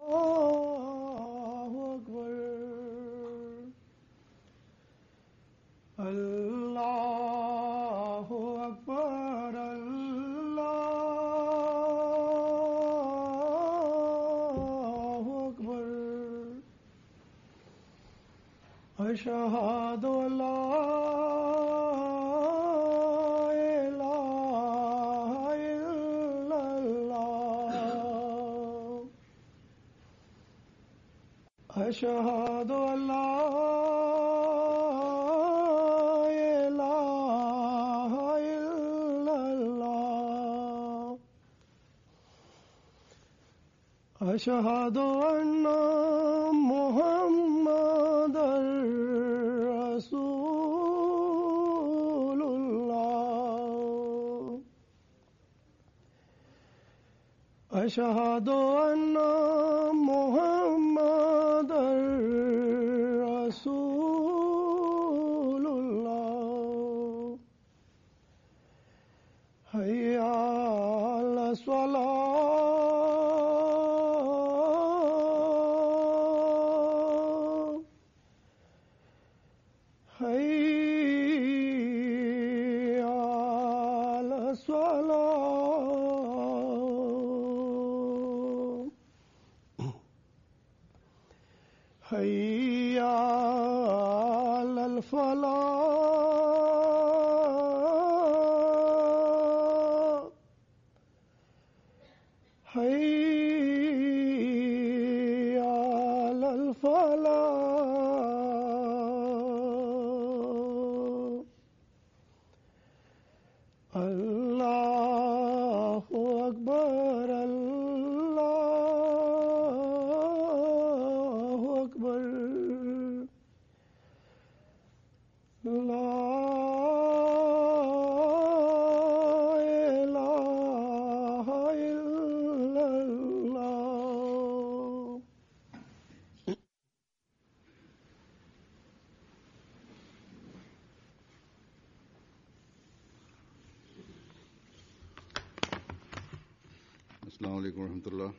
الله أكبر الله أكبر الله أكبر أشهد أن لا إله إلا الله أشهد أن لا إله إلا الله أشهد أن محمدا رسول الله أشهد أن محمدا رسول الله حي على الصلاة حي على الصلاة حي على الفلاح حي على الفلاح الله أكبر الله أكبر لا إله إلا الله अस्सलाम वालेकुम रहमतुल्लाह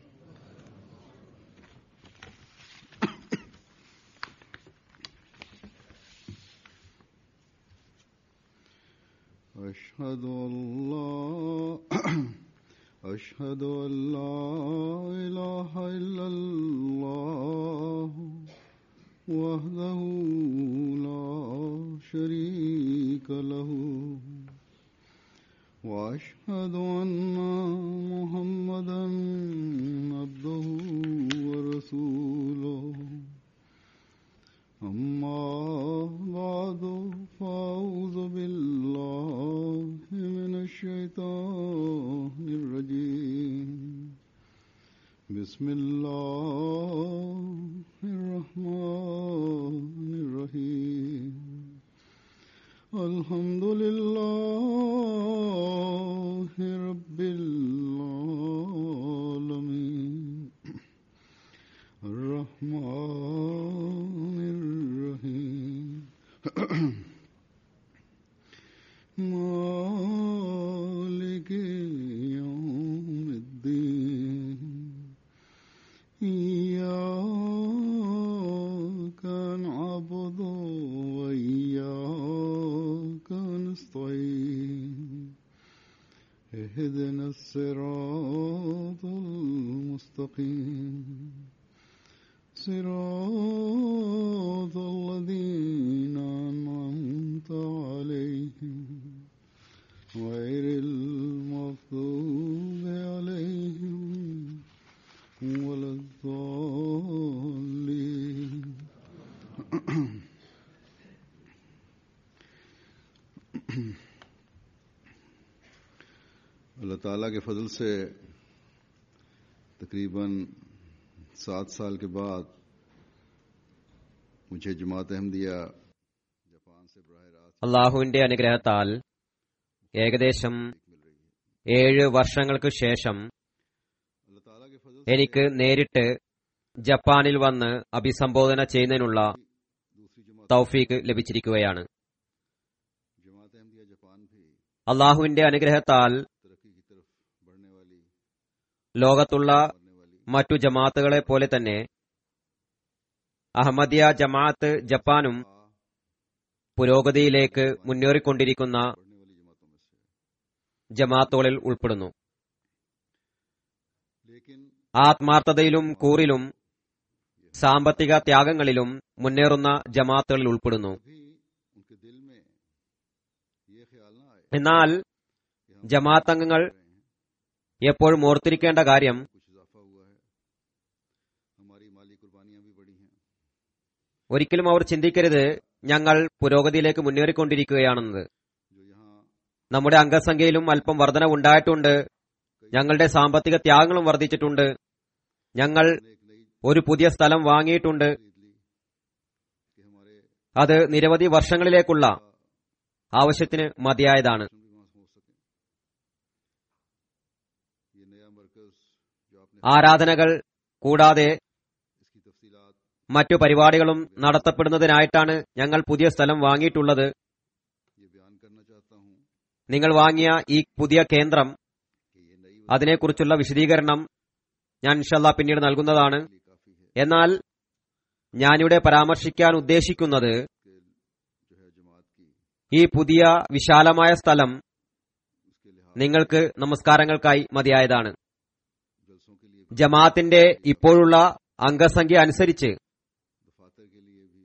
أشهد أن لا أشهد أن لا إله إلا الله وحده لا شريك له واشهد ان محمدا عبده ورسوله اما بعد فاعوذ بالله من الشيطان الرجيم بسم الله الرحمن الرحيم الحمد لله رب العالمين الرحمن الرحيم مالك يوم الدين إياك نعبد وإياك نستعين اهدنا الصراط المستقيم صراط الذين أنعمت عليهم غير المغضوب عليهم ولا الضالين अल्लाह ताला के फजल से तकरीबन सात साल के बाद मुझे जमात अहमदिया जापान से बरह रास्त അള്ളാഹുവിന്റെ അനുഗ്രഹത്താൽ ഏകദേശം ഏഴ് വർഷങ്ങൾക്ക് ശേഷം अल्लाह ताला के फजल എനിക്ക് നേരിട്ട് ജപ്പാനിൽ വന്ന് അഭിസംബോധന ചെയ്യുന്നതിനുള്ള दूसरी जमात തൗഫീക്ക് ലഭിച്ചിരിക്കുകയാണ് जमात अहमदिया जापान भी അള്ളാഹുവിന്റെ അനുഗ്രഹത്താൽ तरक्की की तरफ बढ़ने वाली ലോകത്തുള്ള बढ़ने वाली മറ്റു ജമാഅത്തുകളെ പോലെ തന്നെ അഹമ്മദിയ ജമാഅത്ത് ജപ്പാനും പുരോഗതിയിലേക്ക് മുന്നേറിക്കൊണ്ടിരിക്കുന്ന पढ़ने वाली जमातों में से है ജമാഅത്തുകളിൽ ഉൾപ്പെടുന്നു लेकिन ആത്മാർത്ഥതയിലും കൂറിലും സാമ്പത്തിക ത്യാഗങ്ങളിലും മുന്നേറുന്ന ജമാഅത്തുകളിൽ ഉൾപ്പെടുന്നു भी उनके दिल में ये ख्याल ना आए എന്നാൽ कि हम ജമാഅത്ത് അംഗങ്ങൾ कर रहे हैं എപ്പോഴും ഓർത്തിരിക്കേണ്ട കാര്യം कुछ इजाफा हुआ है हमारी माली कुर्बानियां भी बढ़ी हैं ഒരിക്കലും അവർ ചിന്തിക്കരുത് ഞങ്ങൾ പുരോഗതിയിലേക്ക് മുന്നേറിക്കൊണ്ടിരിക്കുകയാണെന്നത് जो यहाँ നമ്മുടെ അംഗസംഖ്യയിലും അല്പം വർധന ഉണ്ടായിട്ടുണ്ട് ഞങ്ങളുടെ സാമ്പത്തിക ത്യാഗങ്ങളും വർദ്ധിച്ചിട്ടുണ്ട് ഞങ്ങൾ ने एक नई ഒരു പുതിയ സ്ഥലം വാങ്ങിയിട്ടുണ്ട് खरीद ली कि हमारे അത് നിരവധി വർഷങ്ങളിലേക്കുള്ള ആവശ്യത്തിന് മതിയായതാണ് भी वहां हो सके ये नया मरकज जो आपने ആരാധനകൾ കൂടാതെ इसकी तफसीलात മറ്റു പരിപാടികളും നടത്തപ്പെടുന്നതിനായിട്ടാണ് ഞങ്ങൾ പുതിയ സ്ഥലം വാങ്ങിയിട്ടുള്ളത് ये बयान करना चाहता हूँ നിങ്ങൾ വാങ്ങിയ ഈ പുതിയ കേന്ദ്രം कि ये नई അതിനെക്കുറിച്ചുള്ള വിശദീകരണം ഞാൻ ഇൻഷല്ല പിന്നീട് നൽകുന്നതാണ് वसीले काफी है എന്നാൽ ഞാനിവിടെ പരാമർശിക്കാൻ ഉദ്ദേശിക്കുന്നത് कि जो है जमात की ഈ പുതിയ വിശാലമായ സ്ഥലം उसके लिहाज നിങ്ങൾക്ക് നമസ്കാരങ്ങൾക്കായി മതിയായതാണ് जलसों के लिए भी ജമാഅത്തിന്റെ ഇപ്പോഴുള്ള അംഗസംഖ്യ അനുസരിച്ച് दफातर के लिए भी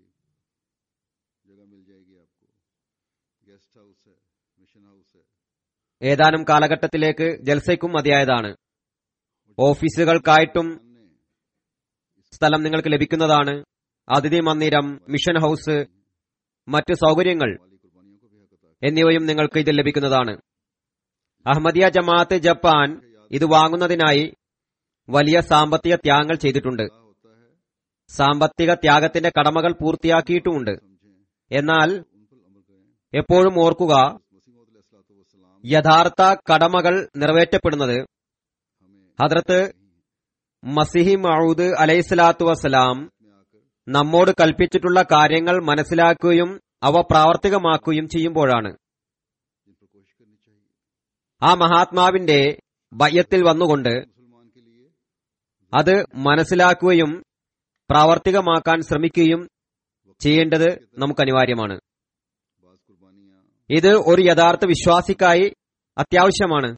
जगह मिल जाएगी आपको गेस्ट हाउस है मिशन हाउस है ഏതാനും കാലഘട്ടത്തിലേക്ക് ജൽസയ്ക്കും മതിയായതാണ് ഓഫീസുകൾക്കായിട്ടും ने സ്ഥലം നിങ്ങൾക്ക് ലഭിക്കുന്നതാണ് അതിഥി മന്ദിരം മിഷൻ ഹൌസ് മറ്റു സൗകര്യങ്ങൾ वाली कुर्बानियों को भी हक अता എന്നിവയും നിങ്ങൾക്ക് ഇതിൽ ലഭിക്കുന്നതാണ് അഹമ്മദിയ ജമാഅത്ത് ജപ്പാൻ ഇത് വാങ്ങുന്നതിനായി വലിയ സാമ്പത്തിക ത്യാഗങ്ങൾ ചെയ്തിട്ടുണ്ട് किया होता है സാമ്പത്തിക ത്യാഗത്തിന്റെ കടമകൾ പൂർത്തിയാക്കിയിട്ടുമുണ്ട് समझें എന്നാൽ उन पर अमल करें എപ്പോഴും ഓർക്കുക मसीह वसलाम യഥാർത്ഥ കടമകൾ നിറവേറ്റപ്പെടുന്നത് हमें ഹദ്രത്ത് മസിഹി മൗദ് അലൈഹിസ്സലാത്തു വസ്സലാം में आकर നമ്മോട് കൽപ്പിച്ചിട്ടുള്ള കാര്യങ്ങൾ മനസ്സിലാക്കുകയും അവ പ്രാവർത്തികമാക്കുകയും ചെയ്യുമ്പോഴാണ് जिन पर कोशिश करनी चाहिए ആ മഹാത്മാവിന്റെ ബയ്യത്തിൽ വന്നുകൊണ്ട് मुसलमान के लिए അത് മനസ്സിലാക്കുകയും പ്രാവർത്തികമാക്കാൻ ശ്രമിക്കുകയും ചെയ്യേണ്ടത് നമുക്ക് അനിവാര്യമാണ് बाज कुर्बानियां ഇത് ഒരു യഥാർത്ഥ വിശ്വാസിക്കായി അത്യാവശ്യമാണ്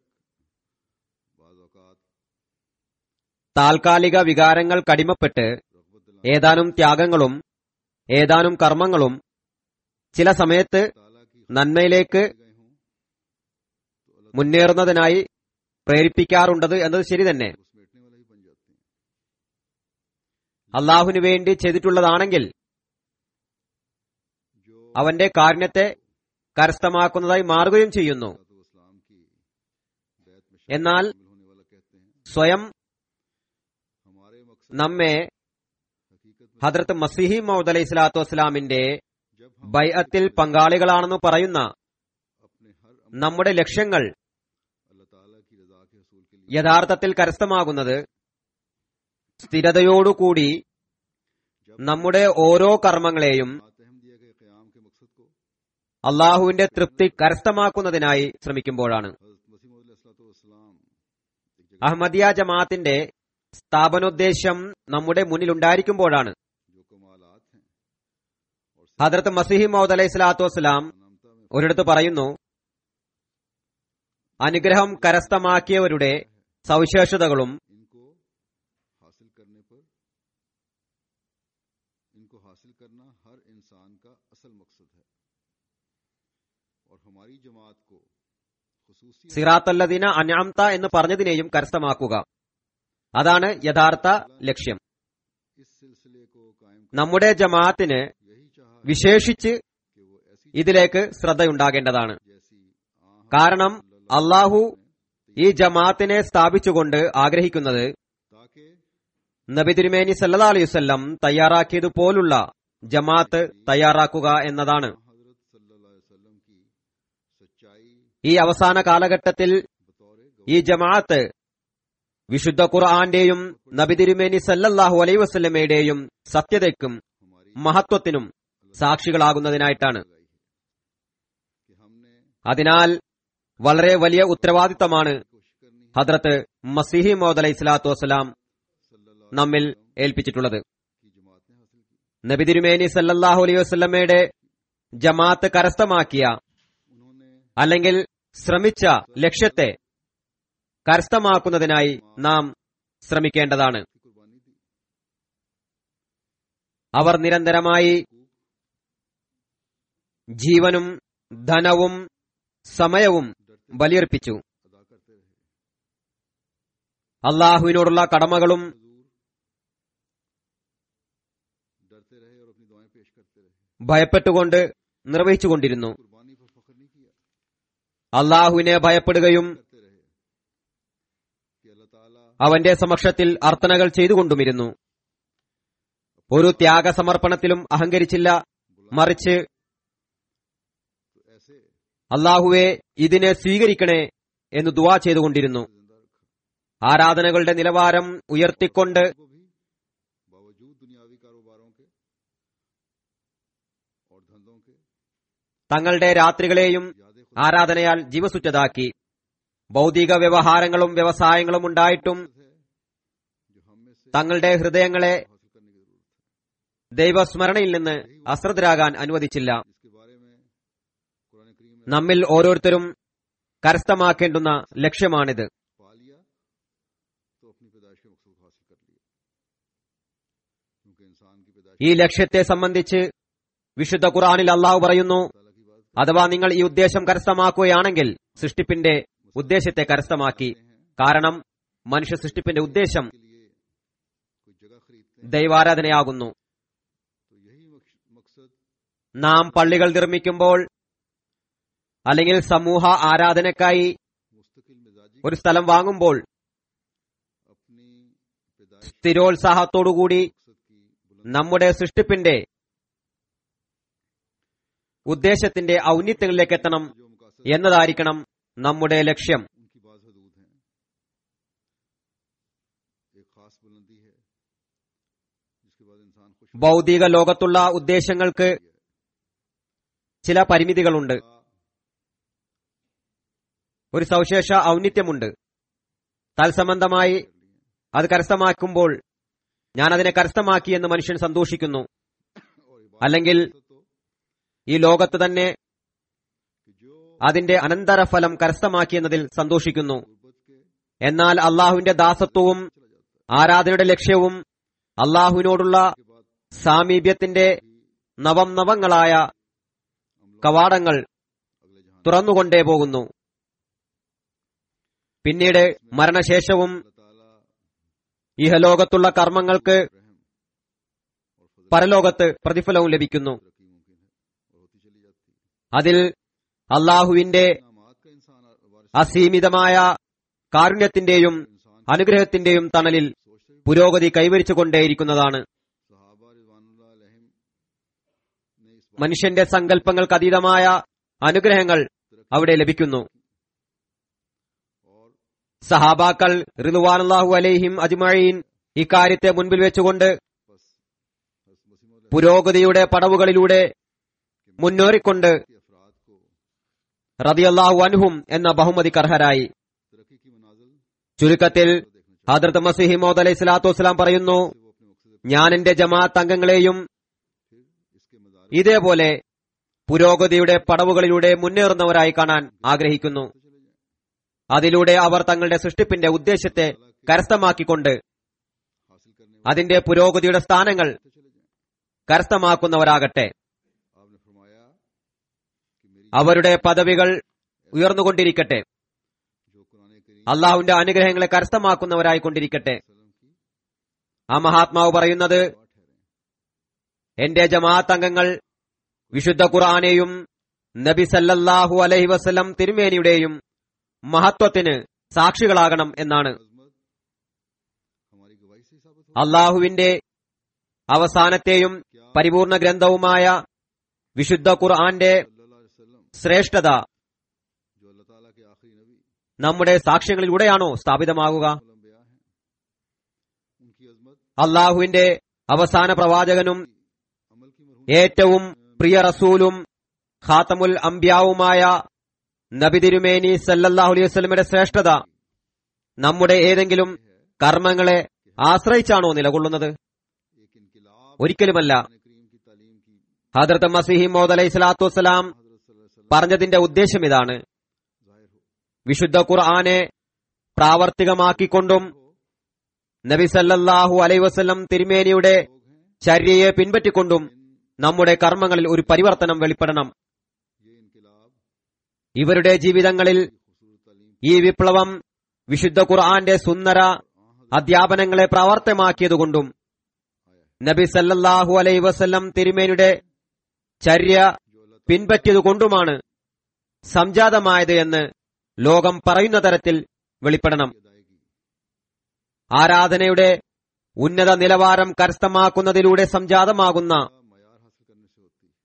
बाज औकात താൽക്കാലിക വികാരങ്ങൾ കടിമപ്പെട്ട് रगबत दिलाने ഏതാനും ത്യാഗങ്ങളും ഏതാനും കർമ്മങ്ങളും ചില സമയത്ത് ताला की നന്മയിലേക്ക് गए हों तो अल्लाह മുന്നേറുന്നതിനായി പ്രേരിപ്പിക്കാറുണ്ടത് എന്നത് ശരി തന്നെ को समेटने वाला ही बन जाते हैं അള്ളാഹുവിനു വേണ്ടി ചെയ്തിട്ടുള്ളതാണെങ്കിൽ जो അവന്റെ കാരുണ്യത്തെ കരസ്ഥമാക്കുന്നതായി മാറുകയും ചെയ്യുന്നു इस्लाम की बैत में എന്നാൽ शामिल होने वाला कहते हैं സ്വയം हमारे मकसद നമ്മെ हकीकत में ഹദ്രത്ത് മസിഹി മൗദ് അലൈഹി സ്വലാത്തു വസ്സലാമിന്റെ जब हम ബൈഅത്തിൽ പങ്കാളികളാണെന്ന് പറയുന്ന अपने हर अमल നമ്മുടെ ലക്ഷ്യങ്ങൾ अल्लाह ताला की रजा के हसूल के लिए യഥാർത്ഥത്തിൽ കരസ്ഥമാകുന്നത് സ്ഥിരതയോടുകൂടി നമ്മുടെ ഓരോ കർമ്മങ്ങളെയും आते हम दिए गए क़याम के मकसद को അള്ളാഹുവിന്റെ തൃപ്തി കരസ്ഥമാക്കുന്നതിനായി ശ്രമിക്കുമ്പോഴാണ് हज़रत मसीह मौद अलैहिस्सलाम एक जगह അഹമ്മദിയ ജമാഅത്തിന്റെ സ്ഥാപനോദ്ദേശം നമ്മുടെ മുന്നിലുണ്ടായിരിക്കുമ്പോഴാണ് जो कमालात हैं और ഹദ്രത്ത് മസിഹി മൗദ് അലൈഹി സ്വലാത്തു വസ്സലാം नामता में ഒരിടത്ത് പറയുന്നു അനുഗ്രഹം കരസ്ഥമാക്കിയവരുടെ സവിശേഷതകളും इनको हासिल करने पर इनको हासिल करना हर इंसान का असल मकसद है और हमारी जमात को खसूसी സിറാത്തല്ലദീന അനാംത എന്ന് പറഞ്ഞതിനെയും കരസ്ഥമാക്കുക അതാണ് യഥാർത്ഥ ലക്ഷ്യം इस सिलसिले को कायम നമ്മുടെ ജമാഅത്തിന് यही चाहा വിശേഷിച്ച് कि वो ऐसी ഇതിലേക്ക് ശ്രദ്ധയുണ്ടാകേണ്ടതാണ് जैसी आ കാരണം അള്ളാഹു ഈ ജമാഅത്തിനെ സ്ഥാപിച്ചുകൊണ്ട് ആഗ്രഹിക്കുന്നത് ताकि നബി തിരുമേനി സല്ലാ അലൈവല്ലം തയ്യാറാക്കിയതുപോലുള്ള ജമാഅത്ത് തയ്യാറാക്കുക എന്നതാണ് हजरत सल्लल्लाहु अलैहि वसल्लम की सच्चाई ഈ അവസാന കാലഘട്ടത്തിൽ बतौर ഈ ജമാഅത്ത് വിശുദ്ധ ഖുർആന്റെയും നബി തിരുമേനി സല്ലല്ലാഹു അലൈ വസല്ലമയുടെയും സത്യതയ്ക്കും हमारी മഹത്വത്തിനും സാക്ഷികളാകുന്നതിനായിട്ടാണ് लगाई है कि हमने അതിനാൽ വളരെ വലിയ ഉത്തരവാദിത്തമാണ് कोशिश करनी है ഹദ്രത്ത് മസിഹി മോദ് അലൈഹി സ്വലാത്തു വസ്സലാം നമ്മിൽ ഏൽപ്പിച്ചിട്ടുള്ളത് की जमात ने हासिल की നബി തിരുമേനി സല്ലല്ലാഹു അലൈഹി വസല്ലമയുടെ ജമാഅത്ത് കരസ്ഥമാക്കിയ उन्होंने അല്ലെങ്കിൽ ശ്രമിച്ച ലക്ഷ്യത്തെ കരസ്ഥമാക്കുന്നതിനായി നാം ശ്രമിക്കേണ്ടതാണ് की कुर्बानी दी അവർ നിരന്തരമായി ജീവനും ധനവും സമയവും डरते ബലിയർപ്പിച്ചു अदा करते रहे അള്ളാഹുവിനോടുള്ള കടമകളും हजूर डरते रहे और अपनी दुआएं पेश करते रहे ഭയപ്പെട്ടുകൊണ്ട് നിർവഹിച്ചുകൊണ്ടിരുന്നു कुर्बानी पर फख्र नहीं किया അള്ളാഹുവിനെ ഭയപ്പെടുകയും करते रहे कि अल्लाह ताला അവന്റെ സമക്ഷത്തിൽ അർത്ഥനകൾ ചെയ്തുകൊണ്ടുമിരുന്നു ഒരു ത്യാഗസമർപ്പണത്തിലും അഹങ്കരിച്ചില്ല മറിച്ച് तो ऐसे അള്ളാഹുവെ ഇതിനെ സ്വീകരിക്കണേ എന്ന് ദുവാ ചെയ്തുകൊണ്ടിരുന്നു जिंदा रखा ആരാധനകളുടെ നിലവാരം ഉയർത്തിക്കൊണ്ട് को भी बावजूद दुनियावी कारोबारों के और धंधों के തങ്ങളുടെ രാത്രികളെയും यादें खुद ആരാധനയാൽ ജീവസുറ്റതാക്കി ഭൗതിക വ്യവഹാരങ്ങളും വ്യവസായങ്ങളും ഉണ്ടായിട്ടും है जो हम में से തങ്ങളുടെ ഹൃദയങ്ങളെ हासिल करने की जरूरत है ദൈവസ്മരണയിൽ നിന്ന് അശ്രദ്ധരാകാൻ അനുവദിച്ചില്ല इसके बारे में कुरान करीम में നമ്മിൽ ഓരോരുത്തരും കരസ്ഥമാക്കേണ്ടുന്ന ലക്ഷ്യമാണിത് पा लिया तो अपनी पैदाइश के मकसद को हासिल कर लिया क्योंकि इंसान की पैदाइश ഈ ലക്ഷ്യത്തെ സംബന്ധിച്ച് വിശുദ്ധ ഖുർആനിൽ അള്ളാഹു പറയുന്നു ताला की बात അഥവാ നിങ്ങൾ ഈ ഉദ്ദേശം കരസ്ഥമാക്കുകയാണെങ്കിൽ സൃഷ്ടിപ്പിന്റെ ഉദ്ദേശത്തെ കരസ്ഥമാക്കി കാരണം മനുഷ്യ സൃഷ്ടിപ്പിന്റെ ഉദ്ദേശം के लिए कोई जगह खरीदते हैं ദൈവാരാധനയാകുന്നു तो यही मक्स- मकसद നാം പള്ളികൾ നിർമ്മിക്കുമ്പോൾ അല്ലെങ്കിൽ സമൂഹ ആരാധനക്കായി मुस्तकिल मिजाजी ഒരു സ്ഥലം വാങ്ങുമ്പോൾ अपनी पैदाइश സ്ഥിരോത്സാഹത്തോടുകൂടി मकसद की बुलंद നമ്മുടെ സൃഷ്ടിപ്പിന്റെ ഉദ്ദേശത്തിന്റെ ഔന്നിത്യങ്ങളിലേക്ക് എത്തണം जो मुकासद എന്നതായിരിക്കണം നമ്മുടെ ലക്ഷ്യം उनकी बाज हदूद हैं एक खास बुलंदी है जिसके बाद इंसान खुश ഭൗതിക ലോകത്തുള്ള ഉദ്ദേശങ്ങൾക്ക് ചില പരിമിതികളുണ്ട് ഒരു സവിശേഷ ഔന്നിത്യമുണ്ട് തത്സംബന്ധമായി അത് കരസ്ഥമാക്കുമ്പോൾ ഞാൻ അതിനെ കരസ്ഥമാക്കി എന്ന് മനുഷ്യൻ സന്തോഷിക്കുന്നു और इबादत അല്ലെങ്കിൽ तो ഈ ലോകത്ത് തന്നെ कि जो അതിന്റെ അനന്തരഫലം കരസ്ഥമാക്കി എന്നതിൽ സന്തോഷിക്കുന്നു गुर्बत के എന്നാൽ അള്ളാഹുവിന്റെ ദാസത്വവും चला जाता है ആരാധനയുടെ ലക്ഷ്യവും അള്ളാഹുവിനോടുള്ള के बाद സാമീപ്യത്തിന്റെ നവം നവങ്ങളായ हम लोग കവാടങ്ങൾ अगले जहां തുറന്നുകൊണ്ടേ പോകുന്നു പിന്നീട് മരണശേഷവും अल्लाह ताला ഇഹലോകത്തുള്ള കർമ്മങ്ങൾക്ക് रहम और फजल പരലോകത്ത് പ്രതിഫലവും ലഭിക്കുന്നു तरक्की मुमकिन है और होती चली जाती है അതിൽ അള്ളാഹുവിന്റെ इनामात का इंसान वारिस അസീമിതമായ കാരുണ്യത്തിന്റെയും इंसान അനുഗ്രഹത്തിന്റെയും തണലിൽ सोचते हुए പുരോഗതി കൈവരിച്ചുകൊണ്ടേയിരിക്കുന്നതാണ് सहाबा रिजवानुल्लाह अलैहिम ने इस बात മനുഷ്യന്റെ സങ്കല്പങ്ങൾക്ക് അതീതമായ അനുഗ്രഹങ്ങൾ അവിടെ ലഭിക്കുന്നു और സഹാബാക്കൾ ഋതുവാനുല്ലാഹു അലൈഹിം അജ്മഴീൻ ഇക്കാര്യത്തെ മുൻപിൽ വെച്ചുകൊണ്ട് बस हज़रत मसीह मौला പുരോഗതിയുടെ പടവുകളിലൂടെ മുന്നേറിക്കൊണ്ട് के अफराद को റതിയല്ലാഹു അൻഹും എന്ന ബഹുമതിക്കർഹരായി तरक्की की मनाजिल ചുരുക്കത്തിൽ को देखना चाहिए ഹദ്രത്ത് മസിഹി മോദ് അലൈഹി സ്വലാത്തു വസ്സലാം പറയുന്നു से वो अपने मकसद से ഞാൻ എന്റെ ജമാഅത്ത് അംഗങ്ങളെയും फिर इसके मदार ഇതേപോലെ പുരോഗതിയുടെ പടവുകളിലൂടെ മുന്നേറുന്നവരായി കാണാൻ ആഗ്രഹിക്കുന്നു चले जाएं അതിലൂടെ അവർ തങ്ങളുടെ സൃഷ്ടിപ്പിന്റെ ഉദ്ദേശത്തെ കരസ്ഥമാക്കിക്കൊണ്ട് हासिल करने അതിന്റെ പുരോഗതിയുടെ സ്ഥാനങ്ങൾ वाले चले जाएं കരസ്ഥമാക്കുന്നവരാകട്ടെ आपने फरमाया कि मेरी അവരുടെ പദവികൾ ഉയർന്നുകൊണ്ടിരിക്കട്ടെ जो कुरान करीम അള്ളാഹുവിന്റെ അനുഗ്രഹങ്ങളെ കരസ്ഥമാക്കുന്നവരായി കൊണ്ടിരിക്കട്ടെ वसल्लम की ആ മഹാത്മാവ് പറയുന്നത് दुआ ठहरे എന്റെ ജമാഅത്ത് അംഗങ്ങൾ വിശുദ്ധ ഖുർആാനെയും നബി സല്ലല്ലാഹു അലൈഹി വസല്ലം തിരുമേനിയുടെയും മഹത്വത്തിന് സാക്ഷികളാകണം എന്നാണ് अजमत हमारी गवाही से ही साबित हो അള്ളാഹുവിന്റെ അവസാനത്തെയും പരിപൂർണ ഗ്രന്ഥവുമായ വിശുദ്ധ ഖുർആന്റെ सल्लल्लाहु अलैहि वसल्लम ശ്രേഷ്ഠത जो अल्लाह ताला के आखिरी नबी നമ്മുടെ സാക്ഷ്യങ്ങളിലൂടെയാണോ സ്ഥാപിതമാകുക अंबिया हैं उनकी अजमत അള്ളാഹുവിന്റെ അവസാന പ്രവാചകനും अमल की मरहूम ഏറ്റവും പ്രിയ റസൂലും ഖാത്തമുൽ അംബ്യാവുമായ നബി തിരുമേനി സല്ലല്ലാഹു അലൈഹി വസല്ലമയുടെ ശ്രേഷ്ഠത നമ്മുടെ ഏതെങ്കിലും കർമ്മങ്ങളെ ആശ്രയിച്ചാണോ നിലകൊള്ളുന്നത് एक इनकलाब ഒരിക്കലുമല്ല कुरान करीम की तालीम की ഹദ്രത്ത് മസീഹി മോദ് അലൈഹി സ്വലാത്തു വസ്സലാം हजरत सल्लल्लाहु अलैहि वसल्लम പറഞ്ഞതിന്റെ ഉദ്ദേശം ഇതാണ് जाहिर हो വിശുദ്ധ ഖുർആനെ പ്രാവർത്തികമാക്കിക്കൊണ്ടും നബി സല്ലല്ലാഹു അലൈഹി വസല്ലം തിരുമേനിയുടെ लोग हैं ചര്യയെ പിൻപറ്റിക്കൊണ്ടും നമ്മുടെ കർമ്മങ്ങളിൽ ഒരു പരിവർത്തനം വെളിപ്പെടണം ये इनकलाब ഇവരുടെ ജീവിതങ്ങളിൽ की खूबसूरत तालीम ഈ വിപ്ലവം വിശുദ്ധ ഖുർആന്റെ സുന്ദര അധ്യാപനങ്ങളെ പ്രാവർത്തമാക്കിയതുകൊണ്ടും നബി സല്ലല്ലാഹു അലൈഹി വസല്ലം തിരുമേനിയുടെ ചര്യ जो अल्लाह പിൻപറ്റിയതുകൊണ്ടുമാണ് സംജാതമായത് എന്ന് ലോകം പറയുന്ന തരത്തിൽ വെളിപ്പെടണം की अदायगी ആരാധനയുടെ ഉന്നത നിലവാരം കരസ്ഥമാക്കുന്നതിലൂടെ സംജാതമാകുന്ന का मयार हासिल करने से होती है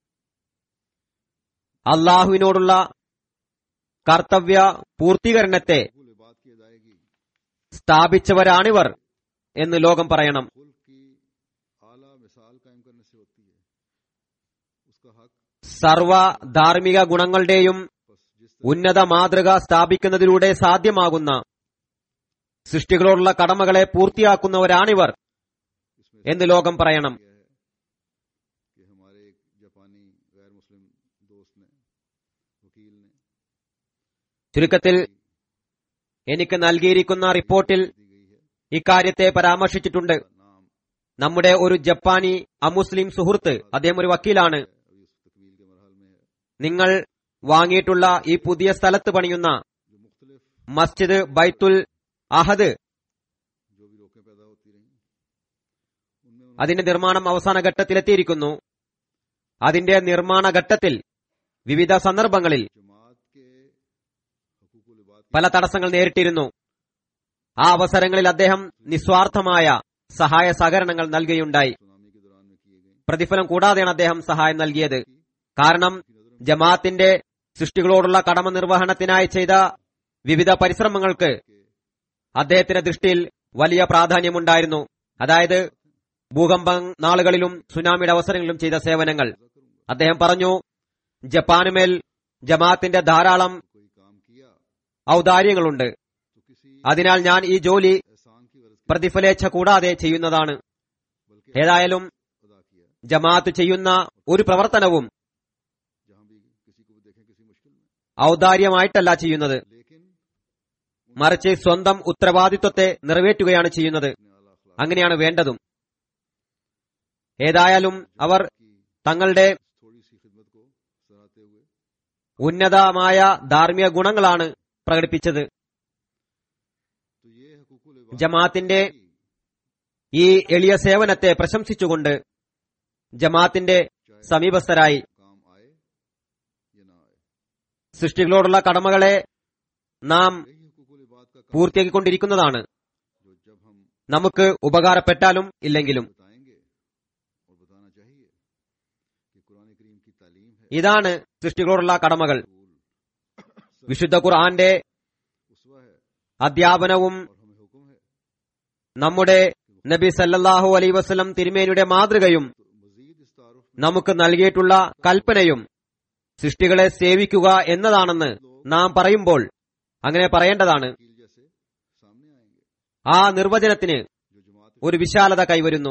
അള്ളാഹുവിനോടുള്ള കർത്തവ്യ പൂർത്തീകരണത്തെ कुल इबाद की अदायगी സ്ഥാപിച്ചവരാണിവർ എന്ന് ലോകം പറയണം खुल की आला मिसाल कायम करने से होती है उसका हक സർവ ധാർമ്മിക ഗുണങ്ങളുടെയും बस जिस ഉന്നത മാതൃക സ്ഥാപിക്കുന്നതിലൂടെ സാധ്യമാകുന്ന സൃഷ്ടികളോടുള്ള കടമകളെ പൂർത്തിയാക്കുന്നവരാണിവർ इसमें എന്ന് ലോകം പറയണം किया है कि हमारे एक जापानी गैर मुस्लिम दोस्त ने वकील ने ചുരുക്കത്തിൽ എനിക്ക് നൽകിയിരിക്കുന്ന റിപ്പോർട്ടിൽ दी गई है ഇക്കാര്യത്തെ പരാമർശിച്ചിട്ടുണ്ട് नाम നമ്മുടെ ഒരു ജപ്പാനി അമുസ്ലിം സുഹൃത്ത് അദ്ദേഹം ഒരു വക്കീലാണ് है और ये तकमील के मरहल में है നിങ്ങൾ വാങ്ങിയിട്ടുള്ള ഈ പുതിയ സ്ഥലത്ത് പണിയുന്ന जो मुख्तलिफ മസ്ജിദ് ബൈത്തുൽ അഹദ് जो भी रोकें पैदा होती रही उनमें उन्होंने അതിന്റെ നിർമ്മാണം അവസാന ഘട്ടത്തിലെത്തിയിരിക്കുന്നു അതിന്റെ നിർമ്മാണ ഘട്ടത്തിൽ വിവിധ സന്ദർഭങ്ങളിൽ जमात के हकूकुल इबाद की പല തടസ്സങ്ങൾ നേരിട്ടിരുന്നു ആ അവസരങ്ങളിൽ അദ്ദേഹം നിസ്വാർത്ഥമായ സഹായ സഹകരണങ്ങൾ നൽകുകയുണ്ടായി सुनामी के दौरान में किए गए പ്രതിഫലം കൂടാതെയാണ് അദ്ദേഹം സഹായം നൽകിയത് കാരണം की नजर में ജമാഅത്തിന്റെ സൃഷ്ടികളോടുള്ള കടമ നിർവഹണത്തിനായി ചെയ്ത വിവിധ പരിശ്രമങ്ങൾക്ക് के അദ്ദേഹത്തിന്റെ ദൃഷ്ടിയിൽ വലിയ പ്രാധാന്യമുണ്ടായിരുന്നു അതായത് ഭൂകമ്പ നാളുകളിലും സുനാമിയുടെ അവസരങ്ങളിലും ചെയ്ത സേവനങ്ങൾ अर्जा करूंगा അദ്ദേഹം പറഞ്ഞു ജപ്പാനുമേൽ ജമാഅത്തിന്റെ ധാരാളം कोई काम किया ഔദാര്യങ്ങളുണ്ട് तो किसी അതിനാൽ ഞാൻ ഈ ജോലി एहसान की गरज के പ്രതിഫലേച്ഛ കൂടാതെ ചെയ്യുന്നതാണ് बल्कि ഏതായാലും अदा किया ജമാഅത്ത് ചെയ്യുന്ന ഒരു പ്രവർത്തനവും जहां भी किसी को भी देखें किसी मुश्किल में ഔദാര്യമായിട്ടല്ല ചെയ്യുന്നത് लेकिन മറിച്ച് സ്വന്തം ഉത്തരവാദിത്വത്തെ നിറവേറ്റുകയാണ് ചെയ്യുന്നത് अपने आला अखलाक അങ്ങനെയാണ് വേണ്ടതും ഏതായാലും അവർ की തങ്ങളുടെ थोड़ी सी खिदमत को सराहते हुए ഉന്നതമായ ധാർമ്മിക ഗുണങ്ങളാണ് പ്രകടിപ്പിച്ചത് तो ये हकूकुल इबाद ജമാഅത്തിന്റെ की ഈ എളിയ സേവനത്തെ പ്രശംസിച്ചുകൊണ്ട് ജമാഅത്തിന്റെ चाहे സമീപസ്ഥരായി काम आए या ना आए സൃഷ്ടികളോടുള്ള കടമകളെ നാം यही हकूकुल इबाद का काम പൂർത്തിയാക്കിക്കൊണ്ടിരിക്കുന്നതാണ് जो जब हम നമുക്ക് ഉപകാരപ്പെട്ടാലും ഇല്ലെങ്കിലും बताएंगे और बताना चाहिए कि कुरान करीम की तालीम है ഇതാണ് സൃഷ്ടികളോടുള്ള കടമകൾ रसूल വിശുദ്ധ ഖുർആന്റെ उसवा है അധ്യാപനവും और हमें हुक्म है നമ്മുടെ നബി സല്ലല്ലാഹു അലൈ വസല്ലം തിരുമേനിയുടെ മാതൃകയും तो मजीद इस तारुफ में നമുക്ക് നൽകിയിട്ടുള്ള കൽപ്പനയും സൃഷ്ടികളെ സേവിക്കുക എന്നതാണെന്ന് നാം പറയുമ്പോൾ അങ്ങനെ പറയേണ്ടതാണ് वकील जैसे सामने आएंगे ആ നിർവചനത്തിന് जो जमात ഒരു വിശാലത കൈവരുന്നു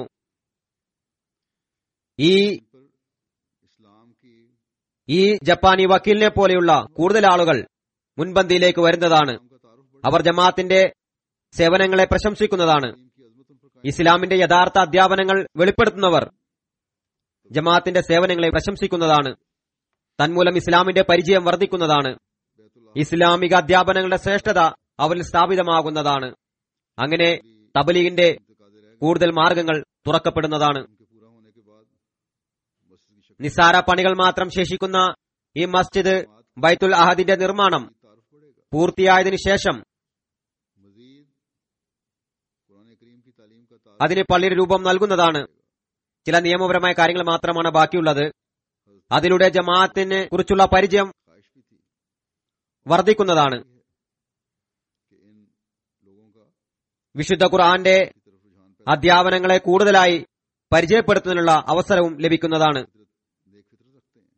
ഈ पर इस्लाम की ഈ ജപ്പാനി വക്കീലിനെ പോലെയുള്ള കൂടുതൽ ആളുകൾ മുൻപന്തിയിലേക്ക് വരുന്നതാണ് इस्लाम का तारुफ बढ़े അവർ ജമാഅത്തിന്റെ സേവനങ്ങളെ പ്രശംസിക്കുന്നതാണ് तालीम की अजमत उन पर कायम ഇസ്ലാമിന്റെ യഥാർത്ഥ അധ്യാപനങ്ങൾ വെളിപ്പെടുത്തുന്നവർ ജമാഅത്തിന്റെ സേവനങ്ങളെ പ്രശംസിക്കുന്നതാണ് തന്മൂലം ഇസ്ലാമിന്റെ പരിചയം വർദ്ധിക്കുന്നതാണ് बैतुल्लाह ഇസ്ലാമിക അധ്യാപനങ്ങളുടെ ശ്രേഷ്ഠത അവരിൽ സ്ഥാപിതമാകുന്നതാണ് അങ്ങനെ തബലീഗിന്റെ इंतकादे रह गए കൂടുതൽ മാർഗങ്ങൾ തുറക്കപ്പെടുന്നതാണ് उनके पूरा होने के बाद मस्जिद की शक्ल നിസ്സാര പണികൾ മാത്രം ശേഷിക്കുന്ന ഈ മസ്ജിദ് ബൈത്തുൽ അഹദിന്റെ നിർമ്മാണം की तारुफ बढ़ेगा പൂർത്തിയായതിനു ശേഷം मजीद कुरान करीम की तालीम का तारुफ അതിന് പള്ളിയുടെ രൂപം നൽകുന്നതാണ് ചില നിയമപരമായ കാര്യങ്ങൾ മാത്രമാണ് ബാക്കിയുള്ളത് അതിലൂടെ ജമാഅത്തിനെ കുറിച്ചുള്ള പരിചയം ख्वाहिश भी थी വർദ്ധിക്കുന്നതാണ് कि इन लोगों का വിശുദ്ധ ഖുർആന്റെ की तरफ रुझान पैदा അധ്യാപനങ്ങളെ കൂടുതലായി പരിചയപ്പെടുത്തുന്നതിനുള്ള അവസരവും ലഭിക്കുന്നതാണ് देख फितर रखते हैं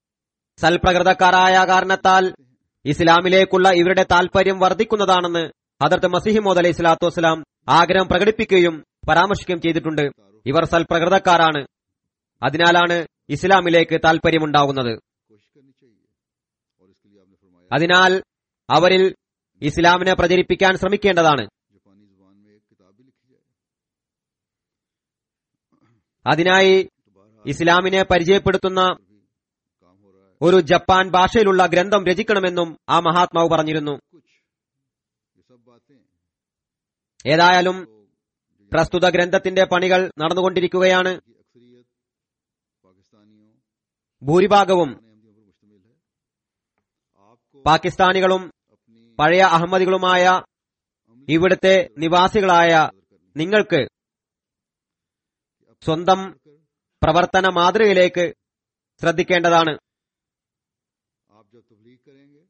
സൽപ്രകൃതക്കാരായ കാരണത്താൽ ഇസ്ലാമിലേക്കുള്ള ഇവരുടെ താൽപര്യം വർദ്ധിക്കുന്നതാണെന്ന് ഹദർത്ത് മസിഹിമോദ് അലൈഹി സ്വലാത്തു വസ്സലാം ആഗ്രഹം പ്രകടിപ്പിക്കുകയും പരാമർശിക്കുകയും ചെയ്തിട്ടുണ്ട് ഇവർ സൽപ്രകൃതക്കാരാണ് അതിനാലാണ് ഇസ്ലാമിലേക്ക് താൽപര്യമുണ്ടാകുന്നത് कोशिश करनी चाहिए और इसके लिए आपने फरमाया അതിനാൽ അവരിൽ ഇസ്ലാമിനെ പ്രചരിപ്പിക്കാൻ ശ്രമിക്കേണ്ടതാണ് जापानी जुबान में एक किताब भी लिखी जाए അതിനായി तो बहरहाल ഇസ്ലാമിനെ പരിചയപ്പെടുത്തുന്ന पर भी काम हो रहा है ഒരു ജപ്പാൻ ഭാഷയിലുള്ള ഗ്രന്ഥം രചിക്കണമെന്നും ആ മഹാത്മാവ് പറഞ്ഞിരുന്നു कुछ ये सब बातें ഏതായാലും लोग जो പ്രസ്തുത ഗ്രന്ഥത്തിന്റെ പണികൾ നടന്നുകൊണ്ടിരിക്കുകയാണ് की अक्सरियत पाकिस्तानियों ഭൂരിഭാഗവും ने अहमदियों पर मुश्तमिल है आपको പാകിസ്ഥാനികളും अपनी പഴയ അഹമ്മദികളുമായ अमली ഇവിടുത്തെ നിവാസികളായ कदर करनी നിങ്ങൾക്ക് कि अब സ്വന്തം बढ़कर പ്രവർത്തന മാതൃകയിലേക്ക് ശ്രദ്ധിക്കേണ്ടതാണ് आप जब तबलीग करेंगे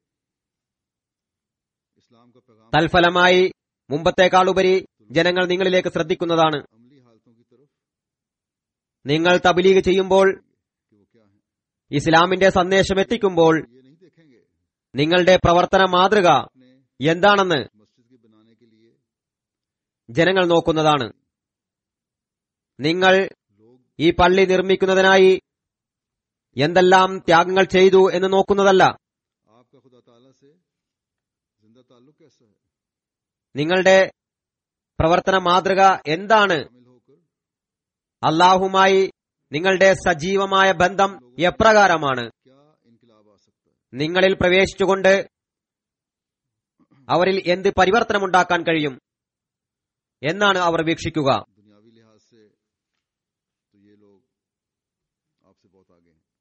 इस्लाम का पैगाम തൽഫലമായി മുമ്പത്തേക്കാളുപരി ജനങ്ങൾ നിങ്ങളിലേക്ക് ശ്രദ്ധിക്കുന്നതാണ് अमली हालतों की तरफ നിങ്ങൾ തബലീഗ് ചെയ്യുമ്പോൾ कि वो क्या है ഇസ്ലാമിന്റെ സന്ദേശം എത്തിക്കുമ്പോൾ ये नहीं देखेंगे നിങ്ങളുടെ പ്രവർത്തന മാതൃക अपने എന്താണെന്ന് मस्जिद के बनाने के लिए ജനങ്ങൾ നോക്കുന്നതാണ് നിങ്ങൾ लोग ഈ പള്ളി നിർമ്മിക്കുന്നതിനായി എന്തെല്ലാം ത്യാഗങ്ങൾ ചെയ്തു എന്ന് നോക്കുന്നതല്ല आपका खुदा ताला से जिंदा ताल्लुक कैसा है നിങ്ങളുടെ പ്രവർത്തന മാതൃക എന്താണ് शामिल होकर അള്ളാഹുമായി നിങ്ങളുടെ സജീവമായ ബന്ധം എപ്രകാരമാണ് क्या इनकलाब आ सकता है നിങ്ങളിൽ പ്രവേശിച്ചുകൊണ്ട് അവരിൽ എന്ത് പരിവർത്തനമുണ്ടാക്കാൻ കഴിയും എന്നാണ് അവർ വീക്ഷിക്കുക दुनियावी लिहाज से तो ये लोग आपसे बहुत आगे हैं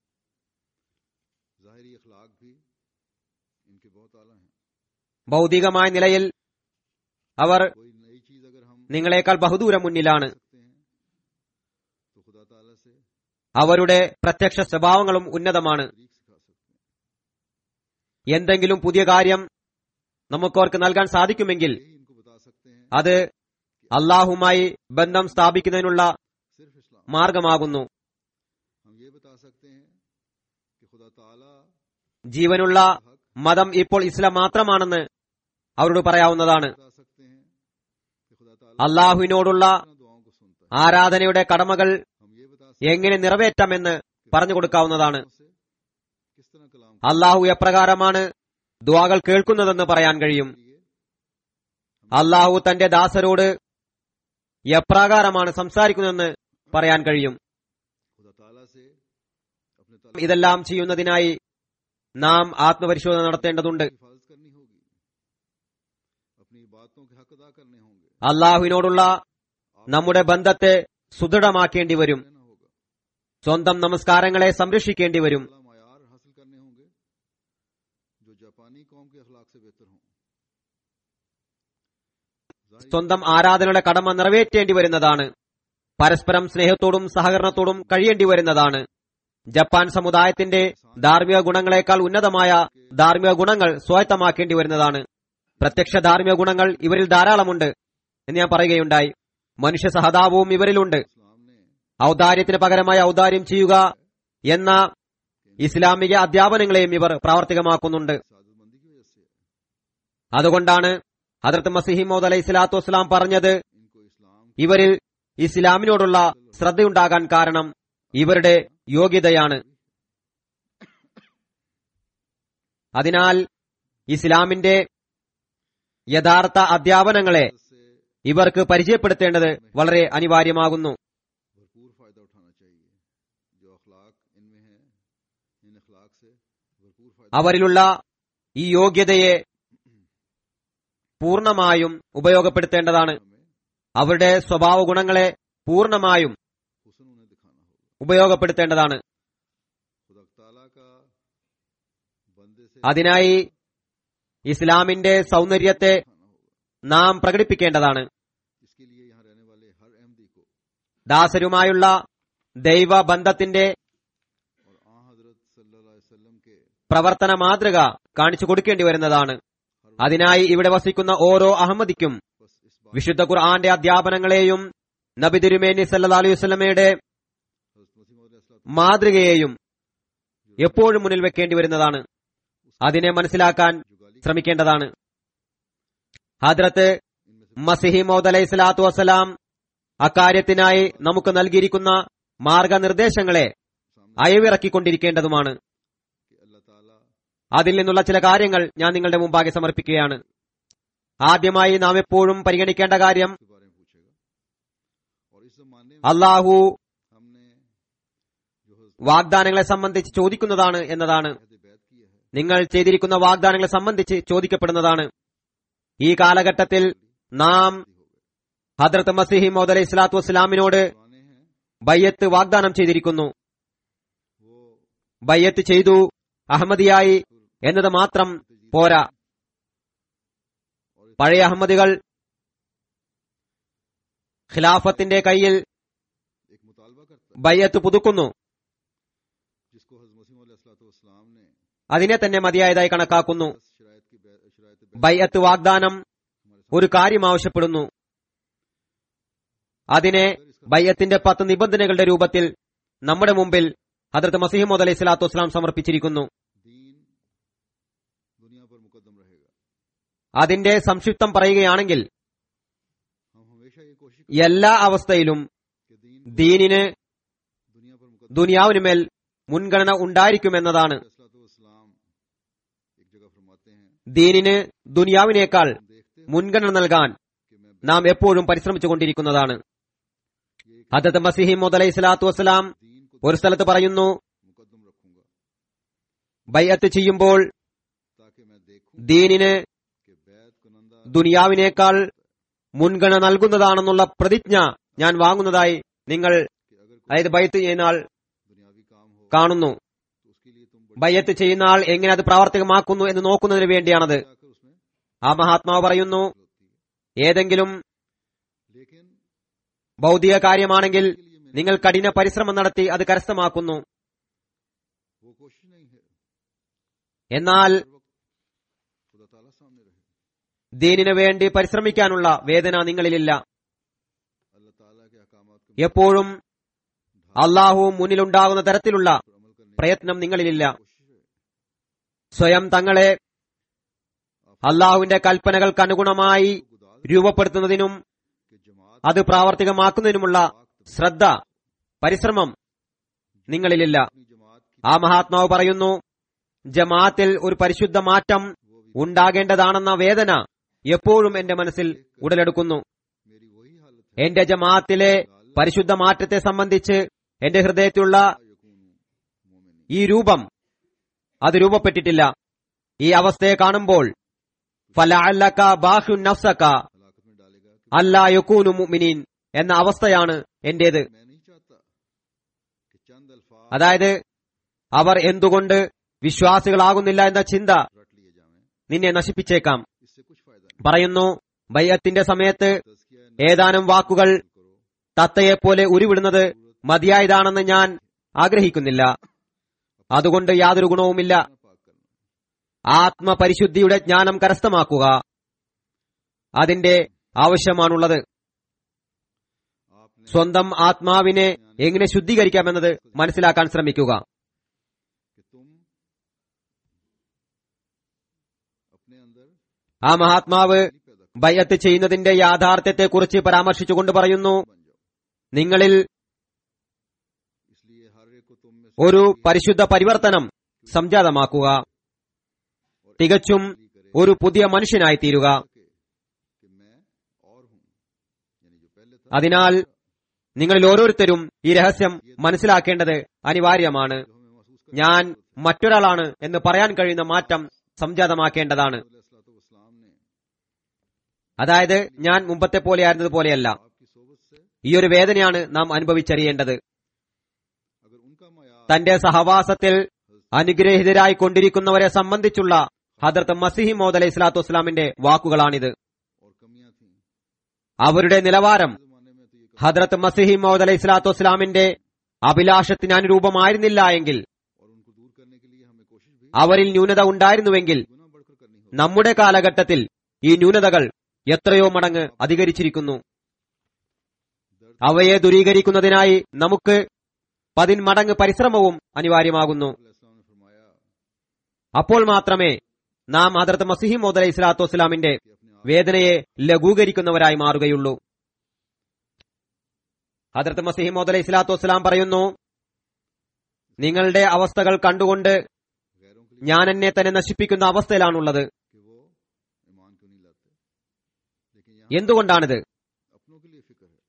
जाहिरी अखलाक भी इनके बहुत आला हैं ഭൗതികമായ നിലയിൽ അവർ कोई नई चीज अगर हम നിങ്ങളെക്കാൾ ബഹുദൂരം മുന്നിലാണ് सकते हैं तो खुदा ताला से അവരുടെ പ്രത്യക്ഷ സ്വഭാവങ്ങളും ഉന്നതമാണ് तरीक सिखा सकते हैं എന്തെങ്കിലും പുതിയ കാര്യം നമുക്കവർക്ക് നൽകാൻ സാധിക്കുമെങ്കിൽ यही इनको बता सकते हैं അത് അള്ളാഹുമായി ബന്ധം സ്ഥാപിക്കുന്നതിനുള്ള सिर्फ इस्लाम മാർഗമാകുന്നു हम ये बता सकते हैं कि खुदा ताला ജീവനുള്ള हक മതം ഇപ്പോൾ ഇസ്ലാം മാത്രമാണെന്ന് അവരോട് പറയാവുന്നതാണ് बता सकते हैं कि खुदा ताला അള്ളാഹുവിനോടുള്ള अपना दुआओं को सुनता है ആരാധനയുടെ കടമകൾ हम ये बता सकते എങ്ങനെ നിറവേറ്റാമെന്ന് പറഞ്ഞു കൊടുക്കാവുന്നതാണ് हैं से किस तरह कलाम അള്ളാഹു എപ്രകാരമാണ് ദ്വാകൾ കേൾക്കുന്നതെന്ന് പറയാൻ കഴിയും के लिए അള്ളാഹു തന്റെ ദാസരോട് എപ്രകാരമാണ് സംസാരിക്കുന്നതെന്ന് പറയാൻ കഴിയും खुदा ताला से अपने ताल्लुक ഇതെല്ലാം ചെയ്യുന്നതിനായി നാം ആത്മപരിശോധന നടത്തേണ്ടതുണ്ട് की हिफाजत करनी होगी अपनी बातों के हक अदा करने होंगे അള്ളാഹുവിനോടുള്ള നമ്മുടെ ബന്ധത്തെ സുദൃഢമാക്കേണ്ടി വരും रहना होगा സ്വന്തം നമസ്കാരങ്ങളെ സംരക്ഷിക്കേണ്ടി വരും अला मायार हासिल करने होंगे जो जापानी कौम के अखलाक से बेहतर हों जाहिर സ്വന്തം ആരാധനയുടെ കടമ നിറവേറ്റേണ്ടി വരുന്നതാണ് പരസ്പരം സ്നേഹത്തോടും സഹകരണത്തോടും കഴിയേണ്ടി വരുന്നതാണ് ജപ്പാൻ സമുദായത്തിന്റെ ധാർമ്മിക ഗുണങ്ങളെക്കാൾ ഉന്നതമായ ധാർമ്മിക ഗുണങ്ങൾ സ്വായത്തമാക്കേണ്ടി വരുന്നതാണ് പ്രത്യക്ഷ ധാർമ്മിക ഗുണങ്ങൾ ഇവരിൽ ധാരാളമുണ്ട് എന്ന് ഞാൻ പറയുകയുണ്ടായി മനുഷ്യ സഹതാപവും ഇവരിലുണ്ട് इस्लाम ने ഔദാര്യത്തിന് പകരമായി ഔദാര്യം ചെയ്യുക എന്ന ഇസ്ലാമിക അധ്യാപനങ്ങളെയും ഇവർ പ്രാവർത്തികമാക്കുന്നുണ്ട് सादतमंदी की वजह से അതുകൊണ്ടാണ് ഹദർത്ത് മസിഹിമോദ് അലൈഹി സ്വലാത്തു വസ്സലാം പറഞ്ഞത് इनको इस्लाम ഇവരിൽ ഇസ്ലാമിനോടുള്ള ശ്രദ്ധയുണ്ടാകാൻ കാരണം ഇവരുടെ യോഗ്യതയാണ് അതിനാൽ ഇസ്ലാമിന്റെ യഥാർത്ഥ അധ്യാപനങ്ങളെ से ഇവർക്ക് പരിചയപ്പെടുത്തേണ്ടത് വളരെ അനിവാര്യമാകുന്നു भरपूर फायदा उठाना चाहिए जो अखलाक इनमें है इन अखलाक से भरपूर फायदा അവരിലുള്ള ഈ യോഗ്യതയെ പൂർണ്ണമായും ഉപയോഗപ്പെടുത്തേണ്ടതാണ് हमें അവരുടെ സ്വഭാവ ഗുണങ്ങളെ പൂർണ്ണമായും हुसन उन्हें दिखाना होगा ഉപയോഗപ്പെടുത്തേണ്ടതാണ് खुदा ताला का बंदे से അതിനായി ഇസ്ലാമിന്റെ സൗന്ദര്യത്തെ दिखाना होगा നാം പ്രകടിപ്പിക്കേണ്ടതാണ് इसके लिए यहाँ रहने वाले हर अहमदी को ദാസരുമായുള്ള ദൈവ ബന്ധത്തിന്റെ और आ हजरत सल्लल्लाहु अलैहि वसल्लम के പ്രവർത്തന മാതൃക കാണിച്ചു കൊടുക്കേണ്ടി വരുന്നതാണ് അതിനായി ഇവിടെ വസിക്കുന്ന ഓരോ അഹമ്മദിക്കും बस इस बात വിശുദ്ധ ഖുർആന്റെ അധ്യാപനങ്ങളെയും നബി തിരുമേനി സല്ലാ അലൈഹി വസ്ലമയുടെ हजरत मसीह मौद अलैहिस्सलाम മാതൃകയെയും എപ്പോഴും മുന്നിൽ വെക്കേണ്ടി വരുന്നതാണ് അതിനെ മനസ്സിലാക്കാൻ जुगाली ശ്രമിക്കേണ്ടതാണ് ഹദ്രത്ത് മസിഹി മൗദ് അലൈഹി സ്വലാത്തു വസ്സലാം അക്കാര്യത്തിനായി നമുക്ക് നൽകിയിരിക്കുന്ന മാർഗനിർദ്ദേശങ്ങളെ അയവിറക്കിക്കൊണ്ടിരിക്കേണ്ടതുമാണ് कि अल्लाह ताला അതിൽ നിന്നുള്ള ചില കാര്യങ്ങൾ ഞാൻ നിങ്ങളുടെ മുമ്പാകെ സമർപ്പിക്കുകയാണ് ആദ്യമായി നാം എപ്പോഴും പരിഗണിക്കേണ്ട കാര്യം के बारे में पूछेगा और इस जमाने में അള്ളാഹു हमने जो हज़रत വാഗ്ദാനങ്ങളെ സംബന്ധിച്ച് ചോദിക്കുന്നതാണ് എന്നതാണ് अहद बैत किया है നിങ്ങൾ ചെയ്തിരിക്കുന്ന വാഗ്ദാനങ്ങളെ സംബന്ധിച്ച് ചോദിക്കപ്പെടുന്നതാണ് ഈ കാലഘട്ടത്തിൽ നാം ഹദ്രത്ത് മസിഹി മൗദ് അലൈഹി സ്വലാത്തു വസ്സലാമിനോട് पुराने हैं ബയ്യത്ത് വാഗ്ദാനം ചെയ്തിരിക്കുന്നു वो ബയ്യത്ത് ചെയ്തു അഹമ്മദിയായി എന്നത് മാത്രം പോരാ പഴയ അഹമ്മദികൾ ഖിലാഫത്തിന്റെ കയ്യിൽ एक मुतालबा करता है ബയ്യത്ത് പുതുക്കുന്നു जिसको हज़रत मसीह अलैहिस्सलाम ने അതിനെ തന്നെ മതിയായതായി കണക്കാക്കുന്നു दस शरायत की बै- शरायत बैत ബയ്യത്ത് വാഗ്ദാനം हमारे ഒരു കാര്യം ആവശ്യപ്പെടുന്നു അതിനെ ബയ്യത്തിന്റെ പത്ത് നിബന്ധനകളുടെ രൂപത്തിൽ നമ്മുടെ മുമ്പിൽ ഹദ്രത്ത് മസീഹ് അലൈഹി സ്വലാത്തു വസ്സലാം സമർപ്പിച്ചിരിക്കുന്നു दीन दुनिया पर मुकदम रहेगा അതിന്റെ സംക്ഷിപ്തം പറയുകയാണെങ്കിൽ हम हमेशा ये कोशिश എല്ലാ അവസ്ഥയിലും कि दीन ദീനിന് दुनिया पर मुकदम ദുനിയാവിനുമേൽ മുൻഗണന ഉണ്ടായിരിക്കുമെന്നതാണ് इस्लाम एक जगह फरमाते हैं ദീനിന് ദുനിയാവിനേക്കാൾ हम देखते हैं മുൻഗണന നൽകാൻ कि मैं നാം എപ്പോഴും പരിശ്രമിച്ചുകൊണ്ടിരിക്കുന്നതാണ് ये ഹദത്ത് മസിഹി അലൈഹി സ്വലാത്തു വസ്സലാം दीन को ഒരു സ്ഥലത്ത് പറയുന്നു मुकदम रखूंगा ബയ്യത്ത് ചെയ്യുമ്പോൾ ताकि मैं देखूं ദീനിന് कि बैत कुनंदा ദുനിയാവിനേക്കാൾ മുൻഗണന നൽകുന്നതാണെന്നുള്ള പ്രതിജ്ഞ ഞാൻ വാങ്ങുന്നതായി നിങ്ങൾ कि अगर कोई അതായത് ബയ്യത്ത് ചെയ്യുന്ന ആൾ दुनियावी काम हो കാണുന്നു तो उसके लिए तुम बड़ी ബയ്യത്ത് ചെയ്യുന്ന ആൾ എങ്ങനെ അത് പ്രാവർത്തികമാക്കുന്നു എന്ന് നോക്കുന്നതിന് വേണ്ടിയാണത് जाकर उसमें ആ മഹാത്മാവ് പറയുന്നു होती है ഏതെങ്കിലും लेकिन ഭൗതിക കാര്യമാണെങ്കിൽ के लिए मैंने നിങ്ങൾ കഠിന പരിശ്രമം നടത്തി അത് കരസ്ഥമാക്കുന്നു वो कोशिश नहीं है എന്നാൽ हर वक्त खुदा ताला सामने रहे ദീനിനു വേണ്ടി പരിശ്രമിക്കാനുള്ള വേദന നിങ്ങളിലില്ല अल्लाह ताला के अहकामात को എപ്പോഴും അള്ളാഹു മുന്നിലുണ്ടാകുന്ന തരത്തിലുള്ള पर अमल करने പ്രയത്നം നിങ്ങളിലില്ല की कोशिश है സ്വയം തങ്ങളെ അള്ളാഹുവിന്റെ കൽപ്പനകൾക്ക് അനുഗുണമായി രൂപപ്പെടുത്തുന്നതിനും कि जमात അത് പ്രാവർത്തികമാക്കുന്നതിനുമുള്ള ശ്രദ്ധ പരിശ്രമം നിങ്ങളിലില്ല अपनी जमात की ആ മഹാത്മാവ് പറയുന്നു ജമാഅത്തിൽ ഒരു പരിശുദ്ധ മാറ്റം ഉണ്ടാകേണ്ടതാണെന്ന വേദന എപ്പോഴും എന്റെ മനസ്സിൽ ഉടലെടുക്കുന്നു मेरी वही हालत है എന്റെ ജമാഅത്തിലെ പരിശുദ്ധ മാറ്റത്തെ സംബന്ധിച്ച് എന്റെ ഹൃദയത്തിലുള്ള यकूनु मोमिन ഈ രൂപം അത് രൂപപ്പെട്ടിട്ടില്ല ഈ അവസ്ഥയെ കാണുമ്പോൾ ഫലഅല്ലക ബാഹു നഫ്സക हलाकत में डालेगा कि അല്ലാ യകൂനു മുഅ്മിനീൻ എന്ന അവസ്ഥയാണ് എന്റേത് मैं नहीं चाहता कि चंद अल्फाज അതായത് അവർ എന്തുകൊണ്ട് വിശ്വാസികളാകുന്നില്ല എന്ന ചിന്ത रट लिए जाएं നിന്നെ നശിപ്പിച്ചേക്കാം इससे कुछ फायदा नहीं പറയുന്നു ബയ്യത്തിന്റെ സമയത്ത് तज़किया ഏതാനും വാക്കുകൾ करो തത്തയെപ്പോലെ ഉരുവിടുന്നത് മതിയായതാണെന്ന് ഞാൻ ആഗ്രഹിക്കുന്നില്ല അതുകൊണ്ട് യാതൊരു ഗുണവുമില്ല अपना पाक करना ആത്മപരിശുദ്ധിയുടെ ജ്ഞാനം കരസ്ഥമാക്കുക അതിന്റെ ആവശ്യമാണുള്ളത് आपने സ്വന്തം ആത്മാവിനെ എങ്ങനെ ശുദ്ധീകരിക്കാമെന്നത് മനസ്സിലാക്കാൻ ശ്രമിക്കുക कि तुम अपने अंदर ആ മഹാത്മാവ് पहली पैदा ബയ്യത്ത് ചെയ്യുന്നതിന്റെ യാഥാർത്ഥ്യത്തെക്കുറിച്ച് പരാമർശിച്ചുകൊണ്ട് പറയുന്നു बन जाओ നിങ്ങളിൽ इसलिए हर एक को तुम में से ഒരു പരിശുദ്ധ പരിവർത്തനം സംജാതമാക്കുക और തികച്ചും तसल्ली करे ഒരു പുതിയ മനുഷ്യനായി തീരുക सके कि मैं और हूं यानी जो पहले था അതിനാൽ നിങ്ങളിൽ ഓരോരുത്തരും ഈ രഹസ്യം മനസ്സിലാക്കേണ്ടത് അനിവാര്യമാണ് जो हमें महसूस करने ഞാൻ की जरूरत മറ്റൊരാളാണ് എന്ന് പറയാൻ കഴിയുന്ന മാറ്റം സംജാതമാക്കേണ്ടതാണ് है। अलैहिस्सलाम ने അതായത് ഞാൻ മുമ്പത്തെ പോലെയായിരുന്നത് പോലെയല്ല आपकी सोबत से ഈ ഒരു വേദനയാണ് നാം അനുഭവിച്ചറിയേണ്ടത് अगर उनका मयार തന്റെ സഹവാസത്തിൽ അനുഗ്രഹീതരായി കൊണ്ടിരിക്കുന്നവരെ സംബന്ധിച്ചുള്ള ഹദർത്ത് മസിഹി മോദ് അലൈഹി സ്വലാത്തു വസ്സലാമിന്റെ വാക്കുകളാണിത് और कमियां थी അവരുടെ നിലവാരം जमाने में तो ये ഹദ്രത്ത് മസിഹി മോദ് അലൈഹി സ്വലാത്തു വസ്സലാമിന്റെ അഭിലാഷത്തിന് അനുരൂപമായിരുന്നില്ല എങ്കിൽ और उनको दूर करने के लिए हमें कोशिश भी അവരിൽ ന്യൂനത ഉണ്ടായിരുന്നുവെങ്കിൽ गुना बढ़कर करनी होगी നമ്മുടെ കാലഘട്ടത്തിൽ ഈ ന്യൂനതകൾ എത്രയോ മടങ്ങ് അധികരിച്ചിരിക്കുന്നു അവയെ ദൂരീകരിക്കുന്നതിനായി നമുക്ക് പതിന്മടങ്ങ് പരിശ്രമവും അനിവാര്യമാകുന്നു अलैहिस्सलाम ने फरमाया അപ്പോൾ മാത്രമേ നാം ഹദ്രത്ത് മസിഹി മോദ് അലൈഹി സ്വലാത്തു വസ്സലാമിന്റെ कि अपने വേദനയെ ലഘൂകരിക്കുന്നവരായി മാറുകയുള്ളൂ ഹദ്രത്ത് മസീമോദ് അലൈഹി സ്വലാത്തു വസ്സലാം പറയുന്നു നിങ്ങളുടെ അവസ്ഥകൾ കണ്ടുകൊണ്ട് गैरों के लिए ഞാൻ എന്നെ തന്നെ നശിപ്പിക്കുന്ന അവസ്ഥയിലാണുള്ളത് कि वो ईमान क्यों नहीं लाते लेकिन यहाँ എന്തുകൊണ്ടാണിത് अपनों के लिए फिक्र है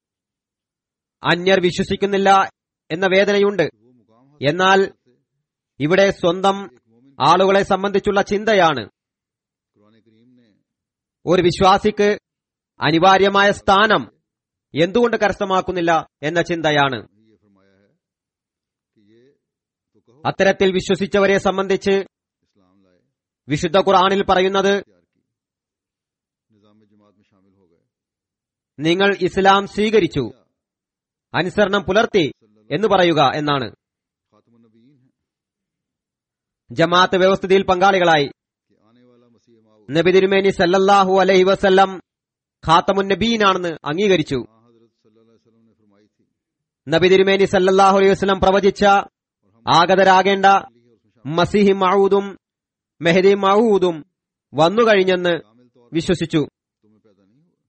അന്യർ വിശ്വസിക്കുന്നില്ല എന്ന വേദനയുണ്ട് कि वो मुकाम हासिल എന്നാൽ करते ഇവിടെ സ്വന്തം एक मोमिन ആളുകളെ സംബന്ധിച്ചുള്ള ചിന്തയാണ് कुरान करीम ने ഒരു വിശ്വാസിക്ക് അനിവാര്യമായ സ്ഥാനം എന്തുകൊണ്ട് കരസ്ഥമാക്കുന്നില്ല എന്ന ചിന്തയാണ് ये फरमाया है कि ये तो कहो അത്തരത്തിൽ വിശ്വസിച്ചവരെ സംബന്ധിച്ച് इस्लाम लाए വിശുദ്ധ ഖുർആനിൽ പറയുന്നത് तैयार की निजाम जमात में शामिल हो गए നിങ്ങൾ ഇസ്ലാം സ്വീകരിച്ചു അനുസരണം പുലർത്തി എന്ന് പറയുക എന്നാണ് खातमुन नबीन है ജമാഅത്ത് വ്യവസ്ഥിതിയിൽ പങ്കാളികളായി कि आने वाला मसीह माऊद നബി തിരുമേനി സല്ലല്ലാഹു അലൈഹി വസല്ലം ഖാത്തമുൻ നബീനാണെന്ന് അംഗീകരിച്ചു हाँ हजरत सल्लल्लाहु अलैहि वसल्लम ने फरमाई थी നബി തിരുമേനി സല്ലല്ലാഹു അലൈഹി വസല്ലം പ്രവചിച്ച और हम ആഗതരാകേണ്ട लिए और उसमें മസിഹി മഊദും മെഹദി മഊദും വന്നു കഴിഞ്ഞെന്ന് शामिल तौर पर വിശ്വസിച്ചു तुम्हें पैदा नहीं हुआ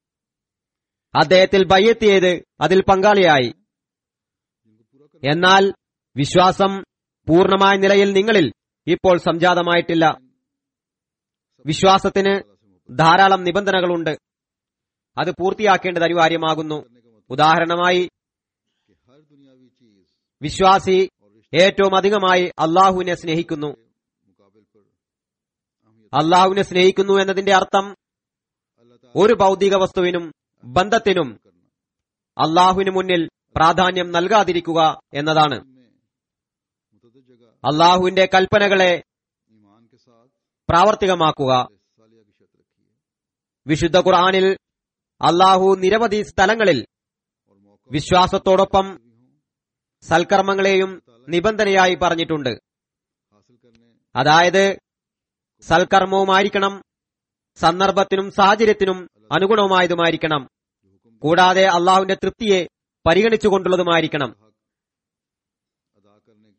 അദ്ദേഹത്തിൽ ബയ്യത്തിയത് അതിൽ പങ്കാളിയായി जिनको पूरा करना എന്നാൽ വിശ്വാസം പൂർണ്ണമായ നിലയിൽ നിങ്ങളിൽ ഇപ്പോൾ സംജാതമായിട്ടില്ല വിശ്വാസത്തിന് अल्लाह से मोहब्बत ധാരാളം നിബന്ധനകളുണ്ട് അത് പൂർത്തിയാക്കേണ്ടത് അനിവാര്യമാകുന്നു करने का मतलब ഉദാഹരണമായി कि हर दुनियावी चीज വിശ്വാസി और रिश्ते ഏറ്റവും അധികമായി അള്ളാഹുവിനെ സ്നേഹിക്കുന്നു के मुकाबले पर अहमियत അള്ളാഹുവിനെ സ്നേഹിക്കുന്നു എന്നതിന്റെ അർത്ഥം अल्लाह ഒരു ഭൗതിക വസ്തുവിനും ബന്ധത്തിനും करना അള്ളാഹുവിന് മുന്നിൽ പ്രാധാന്യം നൽകാതിരിക്കുക എന്നതാണ് में मुतद जगह അള്ളാഹുവിന്റെ കൽപ്പനകളെ ईमान के साथ പ്രാവർത്തികമാക്കുക सालिया की शर्त रखी है വിശുദ്ധ ഖുർആനിൽ അള്ളാഹു നിരവധി സ്ഥലങ്ങളിൽ और मौका വിശ്വാസത്തോടൊപ്പം भी हों സൽക്കർമ്മങ്ങളെയും നിബന്ധനയായി പറഞ്ഞിട്ടുണ്ട് हासिल करने അതായത് സൽക്കർമ്മവുമായിരിക്കണം സന്ദർഭത്തിനും സാഹചര്യത്തിനും അനുഗുണവുമായതുമായിരിക്കണം जो हुक्म കൂടാതെ അള്ളാഹുവിന്റെ തൃപ്തിയെ പരിഗണിച്ചുകൊണ്ടുള്ളതുമായിരിക്കണം हक अदा करने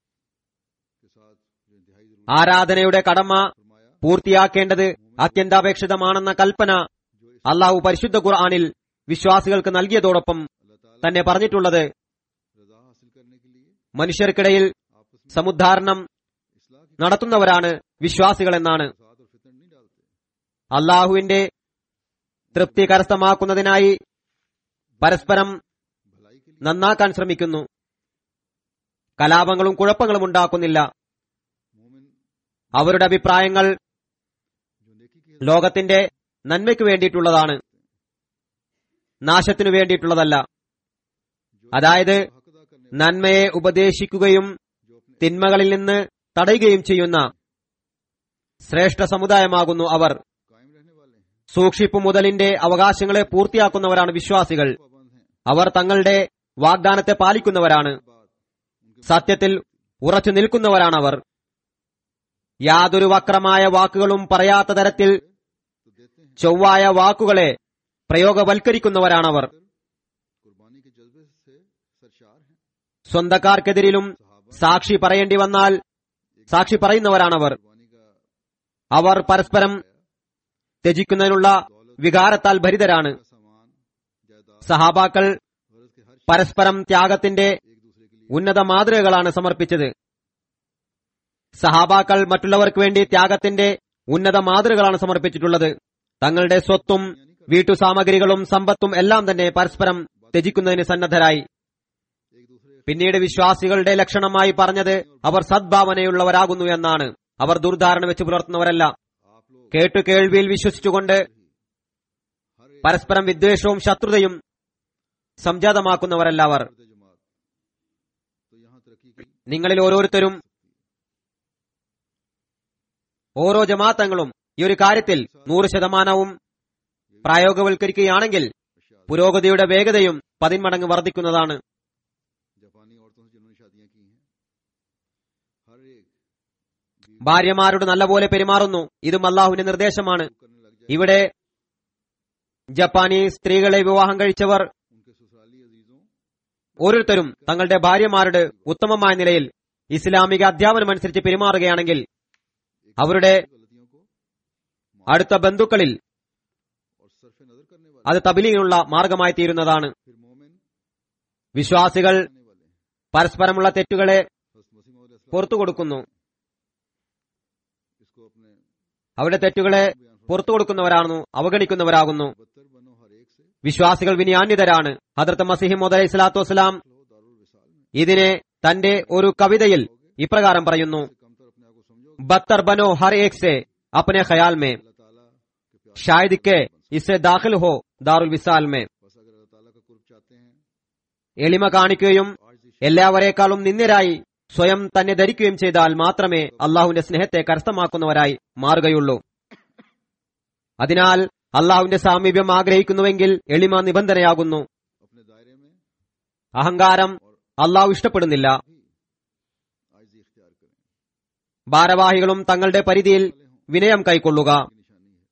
के साथ जो इंतहाई जरूरी ആരാധനയുടെ കടമ फरमाया പൂർത്തിയാക്കേണ്ടത് അത്യന്താപേക്ഷിതമാണെന്ന കൽപ്പന जो इस അള്ളാഹു പരിശുദ്ധ ഖുർആനിൽ വിശ്വാസികൾക്ക് നൽകിയതോടൊപ്പം अल्लाह ताला തന്നെ പറഞ്ഞിട്ടുള്ളത് रजा हासिल करने के लिए മനുഷ്യർക്കിടയിൽ आपस में സമുദ്ധാരണം इस्लाह की നടത്തുന്നവരാണ് വിശ്വാസികൾ എന്നാണ് फसाद और फितन नहीं डालते അള്ളാഹുവിന്റെ തൃപ്തി കരസ്ഥമാക്കുന്നതിനായി പരസ്പരം भलाई के लिए നന്നാക്കാൻ ശ്രമിക്കുന്നു കലാപങ്ങളും കുഴപ്പങ്ങളും ഉണ്ടാക്കുന്നില്ല मोमिन അവരുടെ അഭിപ്രായങ്ങൾ जो नेकी की ലോകത്തിന്റെ നന്മയ്ക്ക് വേണ്ടിയിട്ടുള്ളതാണ് നാശത്തിനു വേണ്ടിയിട്ടുള്ളതല്ല जो അതായത് हक अदा करने നന്മയെ ഉപദേശിക്കുകയും जो अपने തിന്മകളിൽ നിന്ന് തടയുകയും ചെയ്യുന്ന ശ്രേഷ്ഠ സമുദായമാകുന്നു അവർ कायम रहने वाले हैं സൂക്ഷിപ്പ് മുതലിന്റെ അവകാശങ്ങളെ പൂർത്തിയാക്കുന്നവരാണ് വിശ്വാസികൾ पाबंद हैं അവർ തങ്ങളുടെ വാഗ്ദാനത്തെ പാലിക്കുന്നവരാണ് बाद उनके സത്യത്തിൽ ഉറച്ചു നിൽക്കുന്നവരാണവർ യാതൊരു വക്രമായ വാക്കുകളും പറയാത്ത തരത്തിൽ तो देते हैं ചൊവ്വായ വാക്കുകളെ പ്രയോഗവൽക്കരിക്കുന്നവരാണവർ कुर्बानी के जज्बे से सरशार हैं സ്വന്തക്കാർക്കെതിരിലും सहाबा സാക്ഷി പറയേണ്ടി വന്നാൽ സാക്ഷി പറയുന്നവരാണവർ कुर्बानी का അവർ പരസ്പരം ത്യജിക്കുന്നതിനുള്ള വികാരത്താൽ ഭരിതരാണ് का सामान जायदाद സഹാബാക്കൾ गरज के हर പരസ്പരം ത്യാഗത്തിന്റെ एक दूसरे के लिए ഉന്നത മാതൃകകളാണ് സമർപ്പിച്ചത് സഹാബാക്കൾ മറ്റുള്ളവർക്ക് വേണ്ടി ത്യാഗത്തിന്റെ ഉന്നത മാതൃകകളാണ് സമർപ്പിച്ചിട്ടുള്ളത് തങ്ങളുടെ സ്വത്തും വീട്ടുസാമഗ്രികളും സമ്പത്തും എല്ലാം തന്നെ പരസ്പരം ത്യജിക്കുന്നതിന് സന്നദ്ധരായി एक दूसरे പിന്നീട് വിശ്വാസികളുടെ ലക്ഷണമായി പറഞ്ഞത് അവർ സദ്ഭാവനയുള്ളവരാകുന്നു എന്നാണ് അവർ ദുർധാരണ വെച്ച് പുലർത്തുന്നവരല്ല आप लोग കേട്ടു കേൾവിയിൽ വിശ്വസിച്ചുകൊണ്ട് हर एक പരസ്പരം വിദ്വേഷവും ശത്രുതയും സംജാതമാക്കുന്നവരല്ല അവർ फर्द जमात तो यहाँ तरक्की की നിങ്ങളിൽ ഓരോരുത്തരും ഓരോ ജമാഅത്തങ്ങളും ഈ ഒരു കാര്യത്തിൽ നൂറ് ശതമാനവും പ്രായോഗവൽക്കരിക്കുകയാണെങ്കിൽ अशाद പുരോഗതിയുടെ വേഗതയും പതിന്മടങ്ങ് വർദ്ധിക്കുന്നതാണ് जापानी औरतों से जिन्होंने शादियां की हैं हर एक बीवी ഭാര്യമാരോട് നല്ലപോലെ പെരുമാറുന്നു ഇതും അള്ളാഹുവിന്റെ നിർദ്ദേശമാണ് करने लग जाए ഇവിടെ ജപ്പാനി സ്ത്രീകളെ വിവാഹം കഴിച്ചവർ उनके ससुराली अजीजों ഓരോരുത്തരും തങ്ങളുടെ ഭാര്യമാരുടെ ഉത്തമമായ നിലയിൽ ഇസ്ലാമിക അധ്യാപനമനുസരിച്ച് പെരുമാറുകയാണെങ്കിൽ അവരുടെ गलतियों को അടുത്ത ബന്ധുക്കളിൽ और सरफ नजर करने वाले അത് തബിലിനുള്ള മാർഗമായി തീരുന്നതാണ് फिर मोमिन വിശ്വാസികൾ करने वाले പരസ്പരമുള്ള തെറ്റുകളെ हज़रत मसीह मौद अलैहिस्सलाम പുറത്തു കൊടുക്കുന്നു इसको अपने അവരുടെ തെറ്റുകളെ പുറത്തു കൊടുക്കുന്നവരാകുന്നു അവഗണിക്കുന്നവരാകുന്നു बदतर बनो हर एक से വിശ്വാസികൾ വിനയാന്വിതരാണ് ഹദർത്ത് മസിഹിമോദ് അലൈഹി സ്വലാത്തു വസ്സലാം लो दारुल विसाल में ഇതിനെ തന്റെ ഒരു കവിതയിൽ ഇപ്രകാരം പറയുന്നു से कमतर अपने आप को समझोगे बत्तर बनो हर एक से अपने ख्याल में अल्लाह ताला के प्यार शायद के इससे दाखिल हो दारुल विसाल में बस अगर अल्लाह ताला का कुर्ब चाहते हैं എളിമ കാണിക്കുകയും आजी എല്ലാവരെക്കാളും നിന്ദ്യരായി സ്വയം തന്നെ ധരിക്കുകയും ചെയ്താൽ മാത്രമേ അള്ളാഹുവിന്റെ സ്നേഹത്തെ കരസ്ഥമാക്കുന്നവരായി മാറുകയുള്ളൂ അതിനാൽ അള്ളാഹുവിന്റെ സാമീപ്യം ആഗ്രഹിക്കുന്നുവെങ്കിൽ എളിമ നിബന്ധനയാകുന്നു अपने दायरे में അഹങ്കാരം അള്ളാഹു ഇഷ്ടപ്പെടുന്നില്ല भी आजी इख्तियार करें ഭാരവാഹികളും തങ്ങളുടെ പരിധിയിൽ വിനയം കൈക്കൊള്ളുക की निशानी है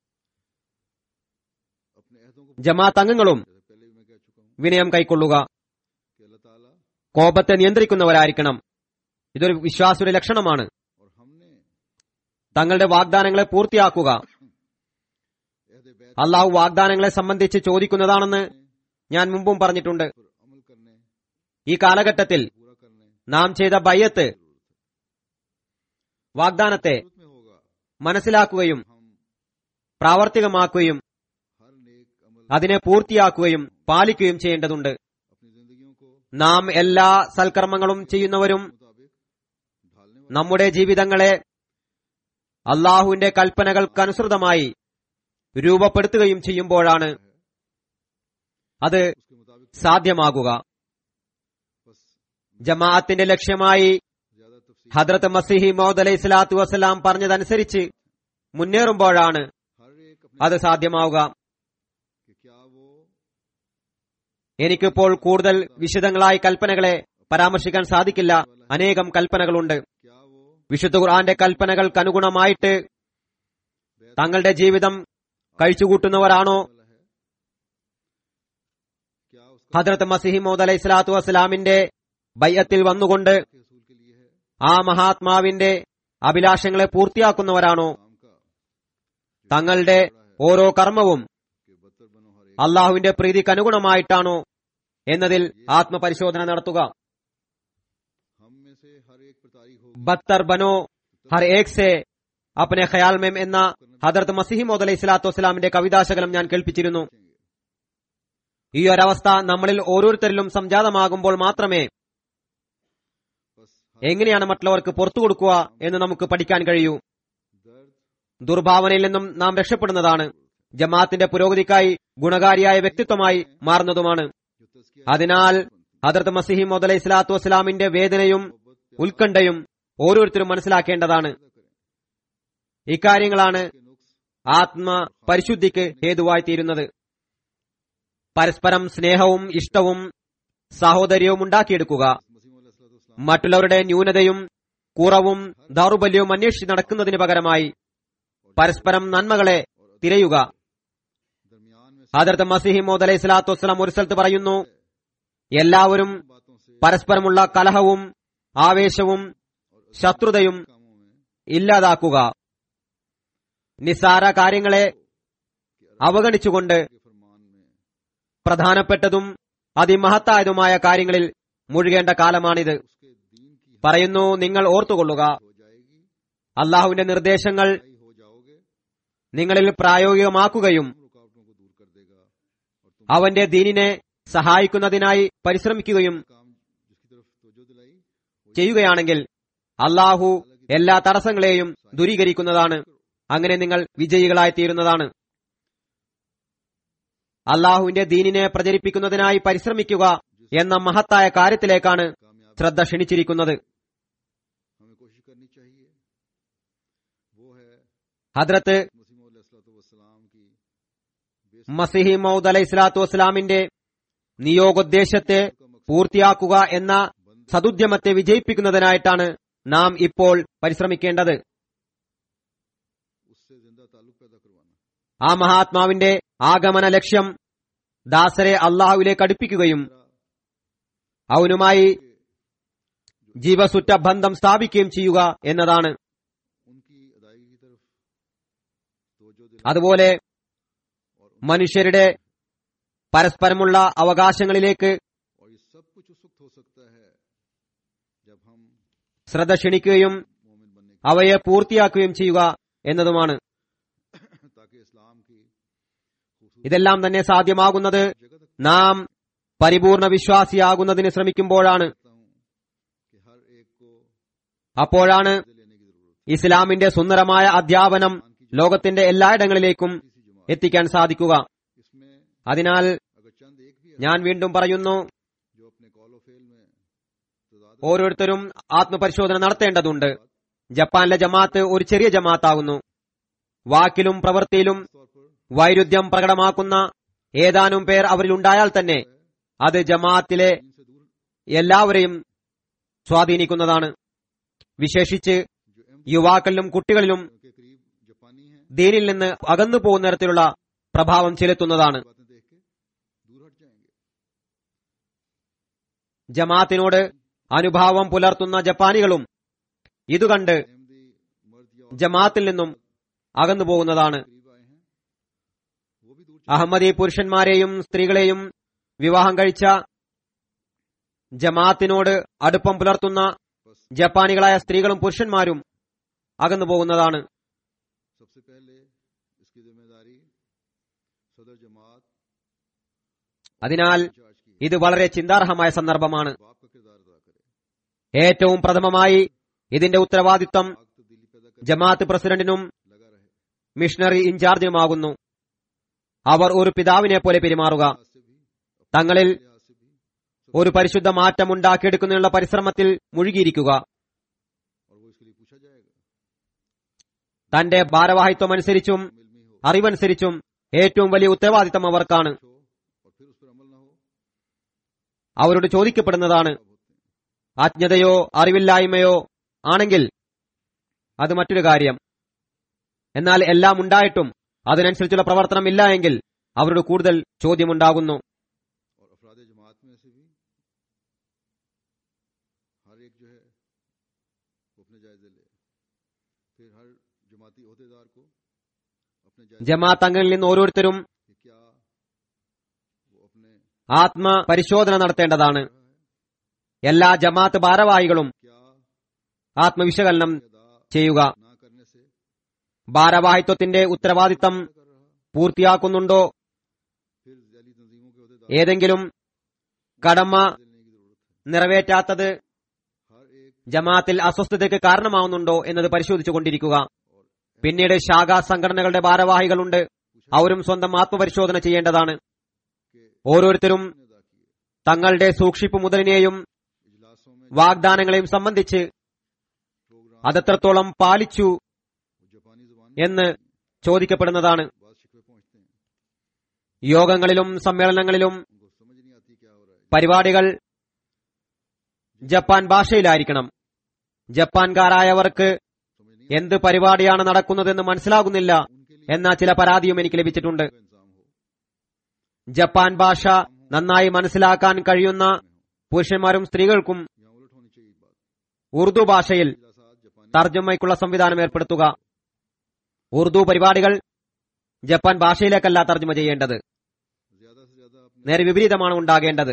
अपने अहदों को ജമാഅത്ത് അംഗങ്ങളും जैसे पहले भी मैं कह चुका हूँ വിനയം കൈക്കൊള്ളുക कि अल्लाह ताला കോപത്തെ നിയന്ത്രിക്കുന്നവരായിരിക്കണം ഇതൊരു വിശ്വാസിയുടെ ലക്ഷണമാണ് और हमने തങ്ങളുടെ വാഗ്ദാനങ്ങളെ പൂർത്തിയാക്കുക अहद बैत അള്ളാഹു വാഗ്ദാനങ്ങളെ സംബന്ധിച്ച് ചോദിക്കുന്നതാണെന്ന് ഞാൻ മുമ്പും പറഞ്ഞിട്ടുണ്ട് पर अमल करने ഈ കാലഘട്ടത്തിൽ पूरा करने നാം ചെയ്ത ബയ്യത്ത് വാഗ്ദാനത്തെ जरूरत में होगा മനസ്സിലാക്കുകയും हम പ്രാവർത്തികമാക്കുകയും हर नेक अमल അതിനെ പൂർത്തിയാക്കുകയും പാലിക്കുകയും ചെയ്യേണ്ടതുണ്ട് अपनी जिंदगियों को നാം എല്ലാ സൽക്കർമ്മങ്ങളും ചെയ്യുന്നവരും मुताबिक ढालने वाले നമ്മുടെ ജീവിതങ്ങളെ അള്ളാഹുവിന്റെ കൽപ്പനകൾക്കനുസൃതമായി രൂപപ്പെടുത്തുകയും ചെയ്യുമ്പോഴാണ് അത് उसके मुताबिक സാധ്യമാകുക बस ജമാഅത്തിന്റെ ലക്ഷ്യമായി ज्यादा तफसील ഹദ്രത്ത് മസിഹി മൗദ് അലൈഹി സ്വലാത്തു വസ്സലാം പറഞ്ഞതനുസരിച്ച് മുന്നേറുമ്പോഴാണ് हर एक अपने അത് സാധ്യമാവുക कि क्या वो എനിക്കിപ്പോൾ കൂടുതൽ വിശദങ്ങളായി കൽപ്പനകളെ പരാമർശിക്കാൻ സാധിക്കില്ല അനേകം കൽപ്പനകളുണ്ട് क्या वो വിശുദ്ധ ഖുർആന്റെ കൽപ്പനകൾക്കനുഗുണമായിട്ട് തങ്ങളുടെ ജീവിതം കഴിച്ചുകൂട്ടുന്നവരാണോ वाला है क्या उसका ഹദ്രത്ത് മസിഹി മൗദ് അലൈഹി സ്വലാത്തു വസ്സലാമിന്റെ ബയ്യത്തിൽ വന്നുകൊണ്ട് के रसूल के लिए है ആ മഹാത്മാവിന്റെ അഭിലാഷങ്ങളെ പൂർത്തിയാക്കുന്നവരാണോ काम का തങ്ങളുടെ ഓരോ കർമ്മവും कि बदतर बनो हर एक അള്ളാഹുവിന്റെ പ്രീതിക്കനുഗുണമായിട്ടാണോ എന്നതിൽ ആത്മപരിശോധന നടത്തുക हम में से हर एक पर तारीख होगी ബത്തർ ബനോ ഹർ ഏക് സെ അപ്പനെ ഖയാൽ മേം എന്ന ഹദർത്ത് മസിഹി മോദ് അലൈഹി സ്വലാത്തു വസ്സലാമിന്റെ കവിതാശകലം ഞാൻ കേൾപ്പിച്ചിരുന്നു ഈ ഒരവസ്ഥ നമ്മളിൽ ഓരോരുത്തരിലും സംജാതമാകുമ്പോൾ മാത്രമേ बस എങ്ങനെയാണ് മറ്റുള്ളവർക്ക് പുറത്തു കൊടുക്കുക എന്ന് നമുക്ക് പഠിക്കാൻ കഴിയൂ दर्द ദുർഭാവനയിൽ നിന്നും നാം രക്ഷപ്പെടുന്നതാണ് ജമാഅത്തിന്റെ പുരോഗതിക്കായി ഗുണകാരിയായ വ്യക്തിത്വമായി മാറുന്നതുമാണ് जो तस्किया അതിനാൽ ഹദർത്ത് മസിഹി മോദ് അലൈഹി സ്വലാത്തു വസ്സലാമിന്റെ വേദനയും ഉത്കണ്ഠയും ഓരോരുത്തരും മനസ്സിലാക്കേണ്ടതാണ് ഇക്കാര്യങ്ങളാണ് के नुक्स ആത്മ പരിശുദ്ധിക്ക് ഹേതുവായി തീരുന്നത് പരസ്പരം സ്നേഹവും ഇഷ്ടവും സാഹോദര്യവും ഉണ്ടാക്കിയെടുക്കുക मसीह मौला മറ്റുള്ളവരുടെ ന്യൂനതയും കുറവും ദൗർബല്യവും അന്വേഷിച്ച് നടക്കുന്നതിന് പകരമായി പരസ്പരം നന്മകളെ തിരയുക दरमियान में ഹദർത്ത് മസിഹി മോദ് അലൈഹി സ്വലാത്തു വസ്സലാം ഒരു സ്ഥലത്ത് പറയുന്നു എല്ലാവരും बातों से പരസ്പരമുള്ള കലഹവും ആവേശവും ശത്രുതയും कामों में ഇല്ലാതാക്കുക നിസ്സാര കാര്യങ്ങളെ അവഗണിച്ചുകൊണ്ട് के फरमान में പ്രധാനപ്പെട്ടതും അതിമഹത്തായതുമായ കാര്യങ്ങളിൽ മുഴുകേണ്ട കാലമാണിത് उसके दीन की പറയുന്നു നിങ്ങൾ ഓർത്തുകൊള്ളുക हो जाएगी അള്ളാഹുവിന്റെ നിർദ്ദേശങ്ങൾ सही हो जाओगे നിങ്ങളിൽ പ്രായോഗികമാക്കുകയും तुम रुकावटों को दूर कर देगा और तुम അവന്റെ ദീനിനെ സഹായിക്കുന്നതിനായി പരിശ്രമിക്കുകയും काम जिसकी तरफ तवज्जो दिलाई ചെയ്യുകയാണെങ്കിൽ അള്ളാഹു എല്ലാ തടസ്സങ്ങളെയും ദൂരീകരിക്കുന്നതാണ് അങ്ങനെ നിങ്ങൾ വിജയികളായി തീരുന്നതാണ് അള്ളാഹുവിന്റെ ദീനിനെ പ്രചരിപ്പിക്കുന്നതിനായി പരിശ്രമിക്കുക എന്ന മഹത്തായ കാര്യത്തിലേക്കാണ് कामयाब ശ്രദ്ധ ക്ഷണിച്ചിരിക്കുന്നത് हमें कोशिश करनी चाहिए वो है ഹദ്രത്ത് मसीह वसलाम की മസിഹി മൗദ് അലൈഹി സ്വലാത്തു വസ്സലാമിന്റെ നിയോഗോദ്ദേശത്തെ പൂർത്തിയാക്കുക എന്ന സതുദ്യമത്തെ വിജയിപ്പിക്കുന്നതിനായിട്ടാണ് നാം ഇപ്പോൾ പരിശ്രമിക്കേണ്ടത് उससे जिंदा ताल्लुक पैदा करवाना ആ മഹാത്മാവിന്റെ ആഗമന ലക്ഷ്യം ദാസരെ അള്ളാഹുവിലേക്ക് അടുപ്പിക്കുകയും അവനുമായി ജീവസുറ്റ ബന്ധം സ്ഥാപിക്കുകയും ചെയ്യുക എന്നതാണ് उनकी अदायगी की तरफ तवज्जो അതുപോലെ മനുഷ്യരുടെ പരസ്പരമുള്ള അവകാശങ്ങളിലേക്ക് और ये सब कुछ उस वक्त हो सकता है जब हम ശ്രദ്ധ ക്ഷണിക്കുകയും मोमिन बनने അവയെ പൂർത്തിയാക്കുകയും ചെയ്യുക എന്നതുമാണ് की ताकि इस्लाम की खूबसूरत ഇതെല്ലാം തന്നെ സാധ്യമാകുന്നത് जगह तक നാം പരിപൂർണ വിശ്വാസിയാകുന്നതിന് ശ്രമിക്കുമ്പോഴാണ് कहता हूँ कि हर एक को അപ്പോഴാണ് मजे लेने की जरूरत ഇസ്ലാമിന്റെ സുന്ദരമായ അധ്യാപനം ലോകത്തിന്റെ എല്ലായിടങ്ങളിലേക്കും है इसी जमात എത്തിക്കാൻ സാധിക്കുക इसमें അതിനാൽ अगर चंद एक भी ഞാൻ വീണ്ടും പറയുന്നു जो अपने कॉल फेल में तजाद ഓരോരുത്തരും ആത്മപരിശോധന നടത്തേണ്ടതുണ്ട് ജപ്പാനിലെ ജമാഅത്ത് ഒരു ചെറിയ ജമാഅത്താകുന്നു വാക്കിലും പ്രവൃത്തിയിലും तौर पर വൈരുദ്ധ്യം പ്രകടമാക്കുന്ന ഏതാനും പേർ അവരിലുണ്ടായാൽ തന്നെ അത് ജമാഅത്തിലെ दीन से दूर എല്ലാവരെയും സ്വാധീനിക്കുന്നതാണ് വിശേഷിച്ച് जो एम യുവാക്കളിലും കുട്ടികളിലും के करीब जापानी हैं ദീനിൽ നിന്ന് അകന്നു പോകുന്ന തരത്തിലുള്ള പ്രഭാവം ചെലുത്തുന്നതാണ് बातें देख के दूर हट जाएंगे ജമാഅത്തിനോട് അനുഭാവം പുലർത്തുന്ന ജപ്പാനികളും ഇതുകണ്ട് अहमदी मर्द या औरत ജമാഅത്തിൽ നിന്നും അകന്നു പോകുന്നതാണ് करीब आए हैं वो भी दूर അഹമ്മദി പുരുഷന്മാരെയും സ്ത്രീകളെയും വിവാഹം കഴിച്ച ജമാഅത്തിനോട് അടുപ്പം പുലർത്തുന്ന बस ജപ്പാനികളായ സ്ത്രീകളും പുരുഷന്മാരും അകന്നു പോകുന്നതാണ് सबसे पहले इसकी जिम्मेदारी सदर जमात അതിനാൽ इंचार्ज की ഇത് വളരെ ചിന്താർഹമായ സന്ദർഭമാണ് बाप का किरदार अदा करे ഏറ്റവും പ്രഥമമായി ഇതിന്റെ ഉത്തരവാദിത്വം आग तब्दीली पैदा कर ജമാഅത്ത് പ്രസിഡന്റിനും लगा रहे മിഷണറി ഇൻചാർജിനുമാകുന്നു അവർ ഒരു പിതാവിനെ പോലെ പെരുമാറുക लिहाज से भी अपने തങ്ങളിൽ लिहाज से भी ഒരു പരിശുദ്ധ മാറ്റം ഉണ്ടാക്കിയെടുക്കുന്നതിനുള്ള പരിശ്രമത്തിൽ മുഴുകിയിരിക്കുക और वो इसके लिए पूछा जाएगा തന്റെ ഭാരവാഹിത്വം അനുസരിച്ചും इल्मी हो അറിവനുസരിച്ചും ഏറ്റവും വലിയ ഉത്തരവാദിത്തം അവർക്കാണ് हो और फिर उस पर अमल ना हो അവരോട് ചോദിക്കപ്പെടുന്നതാണ് तब होते हैं അജ്ഞതയോ അറിവില്ലായ്മയോ ആണെങ്കിൽ അത് മറ്റൊരു കാര്യം എന്നാൽ എല്ലാം ഉണ്ടായിട്ടും അതിനനുസരിച്ചുള്ള പ്രവർത്തനം ഇല്ല എങ്കിൽ അവരോട് കൂടുതൽ ചോദ്യമുണ്ടാകുന്നു और अफराद जमात में से भी हर एक जो है वो अपने जायजे ले फिर हर जमाती अहदेदार को अपने जायजे ജമാഅത്ത് അംഗങ്ങളിൽ നിന്ന് ഓരോരുത്തരും कि क्या वो अपने ആത്മപരിശോധന നടത്തേണ്ടതാണ് रहा है എല്ലാ ജമാഅത്ത് ഭാരവാഹികളും क्या ആത്മവിശകലനം अदा ചെയ്യുക ना करने से ഭാരവാഹിത്വത്തിന്റെ ഉത്തരവാദിത്തം कर रहा പൂർത്തിയാക്കുന്നുണ്ടോ फिर जैली तंजीमों के अहदेदार ഏതെങ്കിലും കടമ जायजे लेने की जरूरत है നിറവേറ്റാത്തത് हर एक ജമാഅത്തിൽ അസ്വസ്ഥതയ്ക്ക് കാരണമാവുന്നുണ്ടോ എന്നത് പരിശോധിച്ചുകൊണ്ടിരിക്കുക പിന്നീട് ശാഖാ സംഘടനകളുടെ ഭാരവാഹികളുണ്ട് അവരും സ്വന്തം ആത്മപരിശോധന ചെയ്യേണ്ടതാണ് के ഓരോരുത്തരും ने अदा किए തങ്ങളുടെ സൂക്ഷിപ്പ് മുതലിനെയും इजलासों में വാഗ്ദാനങ്ങളെയും സംബന്ധിച്ച് प्रोग्राम അതെത്രത്തോളം പാലിച്ചു वो जापानी जुबान में എന്ന് ചോദിക്കപ്പെടുന്നതാണ് बाद शिकवे पहुंचते हैं യോഗങ്ങളിലും സമ്മേളനങ്ങളിലും उनको समझ नहीं आती क्या हो रहा है പരിപാടികൾ ജപ്പാൻ ഭാഷയിലായിരിക്കണം ജപ്പാൻകാരായവർക്ക് समझ नहीं എന്ത് പരിപാടിയാണ് നടക്കുന്നതെന്ന് മനസ്സിലാകുന്നില്ല उनके लिए എന്ന ചില പരാതിയും എനിക്ക് ലഭിച്ചിട്ടുണ്ട് का इंतजाम हो ജപ്പാൻ ഭാഷ നന്നായി മനസ്സിലാക്കാൻ കഴിയുന്ന പുരുഷന്മാരും സ്ത്രീകൾക്കും यहाँ उलट होनी चाहिए ये बात ഉറുദു ഭാഷയിൽ इजलासात जापानी തർജ്ജമയ്ക്കുള്ള സംവിധാനം ഏർപ്പെടുത്തുക ഉറുദു പരിപാടികൾ ജപ്പാൻ ഭാഷയിലേക്കല്ല തർജ്ജമ ചെയ്യേണ്ടത് ज्यादा से ज्यादा अपने നേരെ വിപരീതമാണ് ഉണ്ടാകേണ്ടത്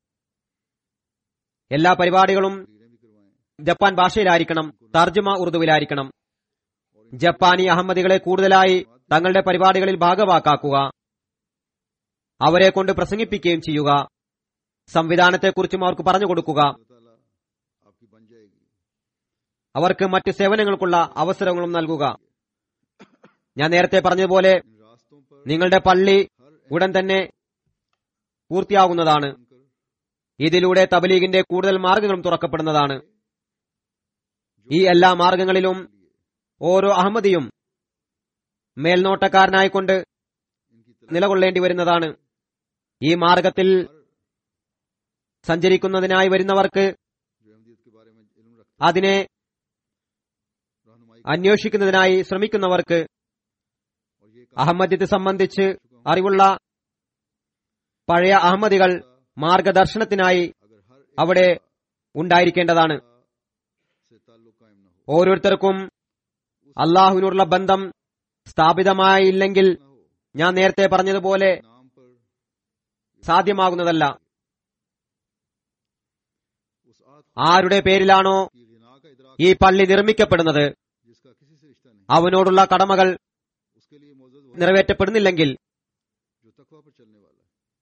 എല്ലാ പരിപാടികളും तकरीरें भी करवाएं ജപ്പാൻ ഭാഷയിലായിരിക്കണം തർജ്ജമ ഉറുദുവിലായിരിക്കണം ജപ്പാനി അഹമ്മദികളെ കൂടുതലായി തങ്ങളുടെ പരിപാടികളിൽ ഭാഗവാക്കാക്കുക അവരെ കൊണ്ട് പ്രസംഗിപ്പിക്കുകയും ചെയ്യുക സംവിധാനത്തെക്കുറിച്ചും അവർക്ക് പറഞ്ഞു കൊടുക്കുക अल्लाह ताला आपकी बन जाएगी അവർക്ക് മറ്റു സേവനങ്ങൾക്കുള്ള അവസരങ്ങളും നൽകുക ഞാൻ നേരത്തെ പറഞ്ഞതുപോലെ इन रास्तों पर നിങ്ങളുടെ പള്ളി हर ഉടൻ തന്നെ പൂർത്തിയാകുന്നതാണ് बनकर ഇതിലൂടെ തബലീഗിന്റെ കൂടുതൽ മാർഗങ്ങളും തുറക്കപ്പെടുന്നതാണ് ഈ എല്ലാ മാർഗങ്ങളിലും ഓരോ അഹമ്മദിയും മേൽനോട്ടക്കാരനായിക്കൊണ്ട് इनकी तलाश നിലകൊള്ളേണ്ടി വരുന്നതാണ് ഈ മാർഗത്തിൽ സഞ്ചരിക്കുന്നതിനായി വരുന്നവർക്ക് जो अहमदियत के बारे में इल्म रखते അതിനെ हैं रहनुमाई അന്വേഷിക്കുന്നതിനായി ശ്രമിക്കുന്നവർക്ക് और ये അഹമ്മദ്യത്തെ സംബന്ധിച്ച് അറിവുള്ള പഴയ അഹമ്മദികൾ മാർഗദർശനത്തിനായി अगर हर एक അവിടെ ഉണ്ടായിരിക്കേണ്ടതാണ് से ताल्लुक कायम न हो ഓരോരുത്തർക്കും അള്ളാഹുവിനോടുള്ള ബന്ധം സ്ഥാപിതമായില്ലെങ്കിൽ ना हो ഞാൻ നേരത്തെ പറഞ്ഞതുപോലെ नाम पर സാധ്യമാകുന്നതല്ല उस आत ആരുടെ പേരിലാണോ की गिना का इदराक ഈ പള്ളി നിർമ്മിക്കപ്പെടുന്നത് जिसका किसी से रिश्ता नहीं അവനോടുള്ള കടമകൾ उसके लिए मौजूद वो നിറവേറ്റപ്പെടുന്നില്ലെങ്കിൽ जो तकवा पर चलने वाला है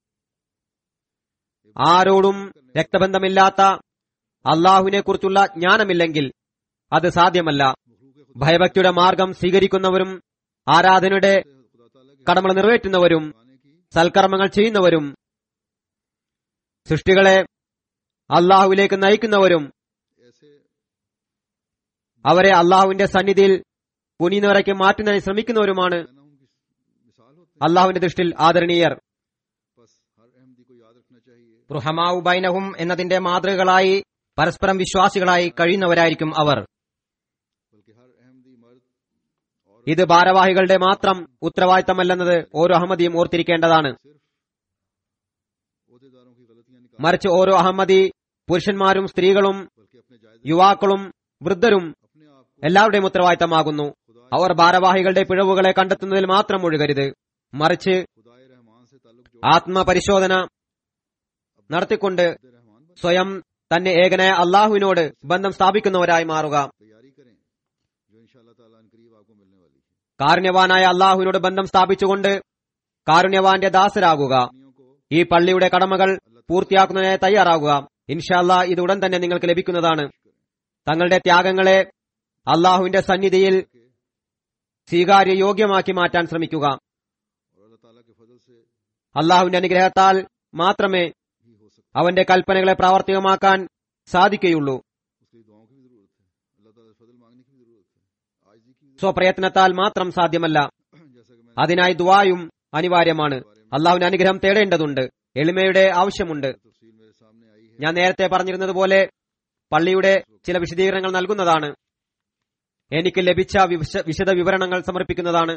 ആരോടും രക്തബന്ധമില്ലാത്ത അള്ളാഹുവിനെ കുറിച്ചുള്ള ജ്ഞാനമില്ലെങ്കിൽ അത് സാധ്യമല്ല मखलूक खुदा ഭയഭക്തിയുടെ മാർഗം സ്വീകരിക്കുന്നവരും ആരാധനയുടെ से खुदा ताला के കടമകൾ നിറവേറ്റുന്നവരും आने की സൽക്കർമ്മങ്ങൾ ചെയ്യുന്നവരും സൃഷ്ടികളെ അള്ളാഹുവിലേക്ക് നയിക്കുന്നവരും ऐसे അവരെ അള്ളാഹുവിന്റെ സന്നിധിയിൽ പുനിയവരയ്ക്ക് മാറ്റുന്നതിന് ശ്രമിക്കുന്നവരുമാണ് कहना उनकी मिसाल होते അള്ളാഹുവിന്റെ ദൃഷ്ടിയിൽ ആദരണീയർ हैं बस हर अहमदी को याद रखना चाहिए റുഹമാവു ബൈനഹും എന്നതിന്റെ മാതൃകകളായി പരസ്പരം വിശ്വാസികളായി കഴിയുന്നവരായിരിക്കും അവർ बल्कि हर अहमदी मर्द और ഇത് ഭാരവാഹികളുടെ മാത്രം ഉത്തരവാദിത്തമല്ലെന്നത് ഓരോ അഹമ്മദിയും ഓർത്തിരിക്കേണ്ടതാണ് सिर्फ ओहदेदारों की गलतियां निकाल മറിച്ച് ഓരോ അഹമ്മദി പുരുഷന്മാരും സ്ത്രീകളും बल्कि अपने जायज യുവാക്കളും വൃദ്ധരും अपने आप को എല്ലാവരുടെയും ഉത്തരവാദിത്തമാകുന്നു खुदा അവർ ഭാരവാഹികളുടെ പിഴവുകളെ കണ്ടെത്തുന്നതിൽ മാത്രം ഒഴുകരുത് മറിച്ച് खुदाए रहमान से ताल्लुक जो ആത്മപരിശോധന നടത്തിക്കൊണ്ട് रहमान बन സ്വയം തന്നെ ഏകനായ അള്ളാഹുവിനോട് ബന്ധം സ്ഥാപിക്കുന്നവരായി മാറുക तैयारी करें जो इंशाअल्लाह ताला इन करीब आपको मिलने वाली है കാരുണ്യവാനായ അള്ളാഹുവിനോട് ബന്ധം സ്ഥാപിച്ചുകൊണ്ട് കാരുണ്യവാന്റെ ദാസരാകുക दुनिया को ഈ പള്ളിയുടെ കടമകൾ പൂർത്തിയാക്കുന്നതിനായി തയ്യാറാകുക ഇൻഷാല്ല ഇത് ഉടൻ തന്നെ നിങ്ങൾക്ക് ലഭിക്കുന്നതാണ് തങ്ങളുടെ ത്യാഗങ്ങളെ അള്ളാഹുവിന്റെ സന്നിധിയിൽ സ്വീകാര്യ യോഗ്യമാക്കി മാറ്റാൻ ശ്രമിക്കുക और अल्लाह ताला के फजल से അള്ളാഹുവിന്റെ അനുഗ്രഹത്താൽ മാത്രമേ ही हो सकता അവന്റെ കൽപ്പനകളെ പ്രാവർത്തികമാക്കാൻ സാധിക്കുകയുള്ളൂ है उसके लिए दुआओं की भी जरूरत है अल्लाह ताला से फजल मांगने की भी जरूरत है आजी की भी സ്വപ്രയത്നത്താൽ മാത്രം സാധ്യമല്ല जरूरत- जैसा कि मैंने അതിനായി ദുവായും അനിവാര്യമാണ് അള്ളാഹുവിന്റെ അനുഗ്രഹം തേടേണ്ടതുണ്ട് എളിമയുടെ ആവശ്യമുണ്ട് तफसील मेरे सामने आई है ഞാൻ നേരത്തെ പറഞ്ഞിരുന്നത് പോലെ പള്ളിയുടെ ചില വിശദീകരണങ്ങൾ നൽകുന്നതാണ് എനിക്ക് ലഭിച്ച വിശ- വിശദ വിവരണങ്ങൾ സമർപ്പിക്കുന്നതാണ്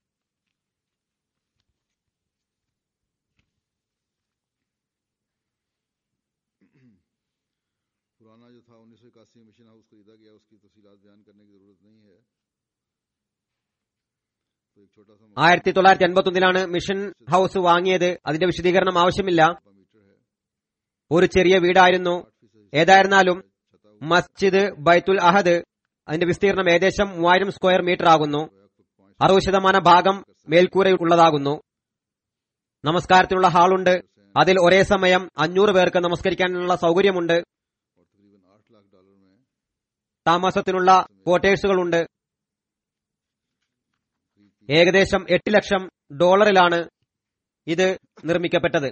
पुराना जो था उन्नीस सौ इक्यासी में मिशन हाउस खरीदा गया उसकी तफसीलात बयान करने की जरूरत नहीं है तो एक छोटा सा ആയിരത്തി തൊള്ളായിരത്തി എൺപത്തൊന്നിലാണ് മിഷൻ ഹൗസ് വാങ്ങിയത് അതിന്റെ വിശദീകരണം ആവശ്യമില്ല मीटर है ഒരു ചെറിയ വീടായിരുന്നു आठ फीसद ഏതായിരുന്നാലും छता हुआ മസ്ജിദ് ബൈത്തുൽ അഹദ് അതിന്റെ വിസ്തീർണം ഏകദേശം മൂവായിരം സ്ക്വയർ മീറ്റർ ആകുന്നു पाँच അറുപത് ശതമാനം ഭാഗം മേൽക്കൂരയുള്ളതാകുന്നു നമസ്കാരത്തിനുള്ള ഹാളുണ്ട് അതിൽ ഒരേ സമയം അഞ്ഞൂറ് പേർക്ക് നമസ്കരിക്കാനുള്ള സൗകര്യമുണ്ട് और तकरीबन आठ लाख डॉलर में താമസത്തിനുള്ള ക്വാർട്ടേഴ്സുകളുണ്ട് ഏകദേശം എട്ട് ലക്ഷം ഡോളറിലാണ് ഇത് നിർമ്മിക്കപ്പെട്ടത്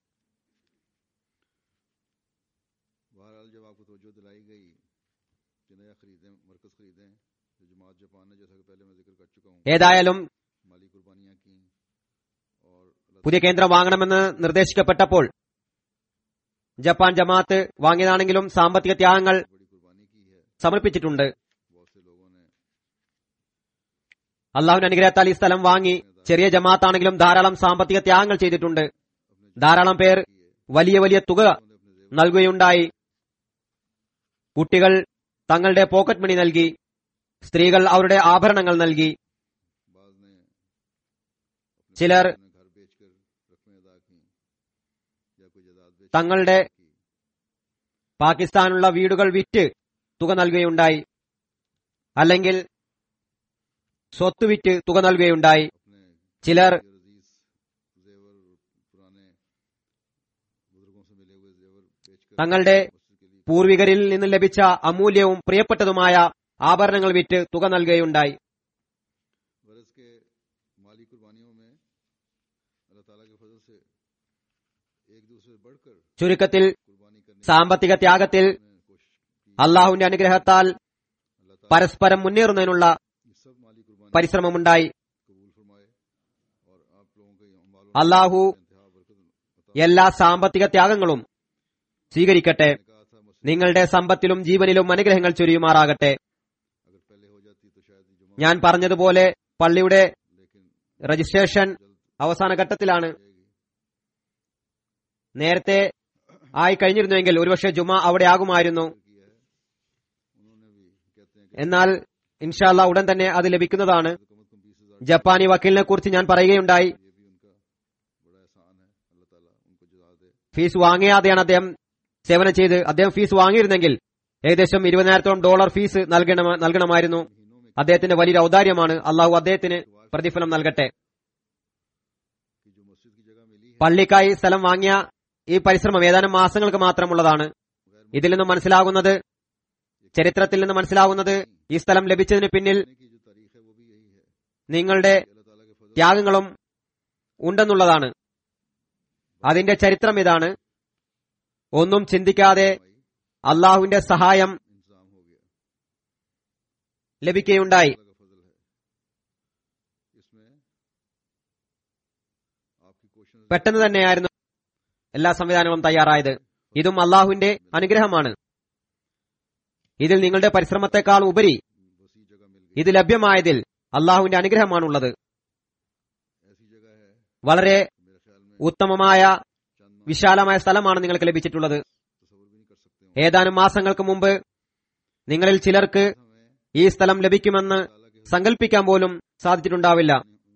बहरहाल जब आपको तवज्जो दिलाई गई कि नया खरीदें मरकज खरीदें जो जमात जापान ने जैसा कि पहले मैं जिक्र कर चुका हूँ ഏതായാലും माली कुर्बानियाँ की और अल्लाह പുതിയ കേന്ദ്രം വാങ്ങണമെന്ന് നിർദ്ദേശിക്കപ്പെട്ടപ്പോൾ ജപ്പാൻ ജമാഅത്ത് വാങ്ങിയതാണെങ്കിലും സാമ്പത്തിക ത്യാഗങ്ങൾ ताला ने बड़ी कुर्बानी की है സമർപ്പിച്ചിട്ടുണ്ട് बहुत से लोगों ने അള്ളാഹുവിന്റെ അനുഗ്രഹത്താൽ ഈ സ്ഥലം വാങ്ങി ചെറിയ ജമാഅത്താണെങ്കിലും ധാരാളം സാമ്പത്തിക ത്യാഗങ്ങൾ ചെയ്തിട്ടുണ്ട് ധാരാളം പേർ വലിയ വലിയ തുക നൽകുകയുണ്ടായി കുട്ടികൾ തങ്ങളുടെ പോക്കറ്റ് മണി നൽകി സ്ത്രീകൾ അവരുടെ ആഭരണങ്ങൾ നൽകി बाज ने अपने ചിലർ अपने घर बेचकर रकमें अदा की या कोई जायदाद बेच തങ്ങളുടെ की പാകിസ്ഥാനുള്ള വീടുകൾ വിറ്റ് തുക നൽകുകയുണ്ടായി അല്ലെങ്കിൽ സ്വത്ത് വിറ്റ് തുക നൽകുകയുണ്ടായി अपने ചിലർ अजीज जेवर पुराने बुजुर्गों से मिले हुए जेवर बेचकर തങ്ങളുടെ मस्जिद के लिए പൂർവികരിൽ നിന്ന് ലഭിച്ച അമൂല്യവും പ്രിയപ്പെട്ടതുമായ ആഭരണങ്ങൾ വിറ്റ് തുക നൽകുകയുണ്ടായി गरज के माली कुर्बानियों में अल्लाह ताला के फजल से एक दूसरे से बढ़कर ചുരുക്കത്തിൽ कुर्बानी करने की സാമ്പത്തിക ത്യാഗത്തിൽ कोशिश की അള്ളാഹുവിന്റെ അനുഗ്രഹത്താൽ अल्लाह ताला പരസ്പരം മുന്നേറുന്നതിനുള്ള ये सब माली कुर्बानी പരിശ്രമമുണ്ടായി कबूल फरमाए और आप लोगों के अमालों അള്ളാഹു इंतहा बरकत अता എല്ലാ സാമ്പത്തിക ത്യാഗങ്ങളും സ്വീകരിക്കട്ടെ मैंने कहा था मस्जिद നിങ്ങളുടെ സമ്പത്തിലും ജീവനിലും അനുഗ്രഹങ്ങൾ ചൊരിയുമാറാകട്ടെ अगर पहले हो जाती तो शायद ये जुमा ഞാൻ പറഞ്ഞതുപോലെ പള്ളിയുടെ लेकिन രജിസ്ട്രേഷൻ അവസാന ഘട്ടത്തിലാണ് जाएगी നേരത്തെ ആയി കഴിഞ്ഞിരുന്നുവെങ്കിൽ ഒരുപക്ഷെ ജുമ അവിടെ ആകുമായിരുന്നു किया है उन्होंने भी कहते हैं कि എന്നാൽ ഇൻഷാല്ല ഉടൻ തന്നെ അത് ലഭിക്കുന്നതാണ് कम अज कम बीस हजार ജപ്പാനി വക്കീലിനെ കുറിച്ച് ഞാൻ പറയുകയുണ്ടായി ये भी उनका बड़ा एहसान है अल्लाह ताला उनको जजा दे ഫീസ് വാങ്ങിയാതെയാണ് അദ്ദേഹം സേവനം ചെയ്ത് അദ്ദേഹം ഫീസ് വാങ്ങിയിരുന്നെങ്കിൽ ഏകദേശം ഇരുപതിനായിരത്തോളം ഡോളർ ഫീസ് നൽകണ നൽകണമായിരുന്നു महीनों में അദ്ദേഹത്തിന്റെ വലിയൊരു ഔദാര്യമാണ് അള്ളാഹു അദ്ദേഹത്തിന് പ്രതിഫലം നൽകട്ടെ कि जो मस्जिद की जगह मिली है പള്ളിക്കായി സ്ഥലം വാങ്ങിയ ഈ പരിശ്രമം ഏതാനും മാസങ്ങൾക്ക് മാത്രമുള്ളതാണ് ഇതിൽ നിന്ന് മനസ്സിലാകുന്നത് ചരിത്രത്തിൽ നിന്ന് മനസ്സിലാകുന്നത് ഈ സ്ഥലം ലഭിച്ചതിന് പിന്നിൽ की जो तारीख है वो भी यही है നിങ്ങളുടെ कि अल्लाह ताला के फजल ത്യാഗങ്ങളും ഉണ്ടെന്നുള്ളതാണ് അതിന്റെ ചരിത്രം ഇതാണ് ഒന്നും ചിന്തിക്കാതെ അള്ളാഹുവിന്റെ സഹായം इंतजाम हो गया ലഭിക്കുകയുണ്ടായി अल्लाह का फजल है इसमें आपकी क्वेश्चन പെട്ടെന്ന് തന്നെയായിരുന്നു എല്ലാ സംവിധാനങ്ങളും തയ്യാറായത് ഇതും അള്ളാഹുവിന്റെ അനുഗ്രഹമാണ് ഇതിൽ നിങ്ങളുടെ പരിശ്രമത്തെക്കാൾ ഉപരി वसी जगह मिल गई ഇത് ലഭ്യമായതിൽ അള്ളാഹുവിന്റെ അനുഗ്രഹമാണുള്ളത് ऐसी जगह है വളരെ मेरे ख्याल में ഉത്തമമായ चंद വിശാലമായ സ്ഥലമാണ് നിങ്ങൾക്ക് ലഭിച്ചിട്ടുള്ളത് तस्वुर भी नहीं कर सकते हो ഏതാനും മാസങ്ങൾക്ക് മുമ്പ് നിങ്ങളിൽ ചിലർക്ക് हमें ഈ സ്ഥലം ലഭിക്കുമെന്ന് ताला के സങ്കല്പിക്കാൻ പോലും സാധിച്ചിട്ടുണ്ടാവില്ല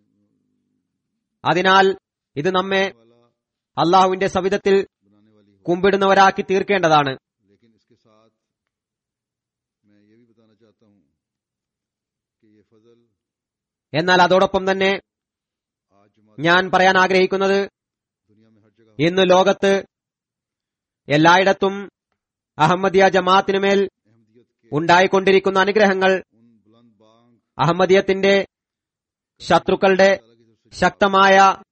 അതിനാൽ ഇത് നമ്മെ वाला അള്ളാഹുവിന്റെ സവിധത്തിൽ बनाने वाली हो കുമ്പിടുന്നവരാക്കി തീർക്കേണ്ടതാണ് लेकिन इसके साथ मैं ये भी बताना चाहता हूँ कि ये फजल എന്നാൽ അതോടൊപ്പം തന്നെ आज जमात ഞാൻ പറയാൻ ആഗ്രഹിക്കുന്നത് दुनिया में हर जगह ഇന്ന് ലോകത്ത് എല്ലായിടത്തും അഹമ്മദിയ ജമാഅത്തിനുമേൽ अहमदियत के ഉണ്ടായിക്കൊണ്ടിരിക്കുന്ന അനുഗ്രഹങ്ങൾ उन बुलंद बांग അഹമ്മദിയത്തിന്റെ ശത്രുക്കളുടെ ताला की तरफ से ശക്തമായ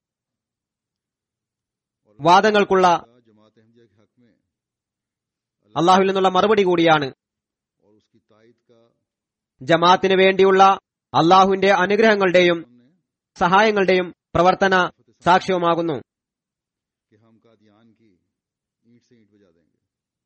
और വാദങ്ങൾക്കുള്ള जमात अहमदिया के हक में അള്ളാഹുവിൽ നിന്നുള്ള മറുപടി കൂടിയാണ് और उसकी तायद का ജമാഅത്തിന് വേണ്ടിയുള്ള അള്ളാഹുവിന്റെ അനുഗ്രഹങ്ങളുടെയും हमने സഹായങ്ങളുടെയും പ്രവർത്തന സാക്ഷ്യവുമാകുന്നു कि हम कादियान की ईंट से ईंट बजा देंगे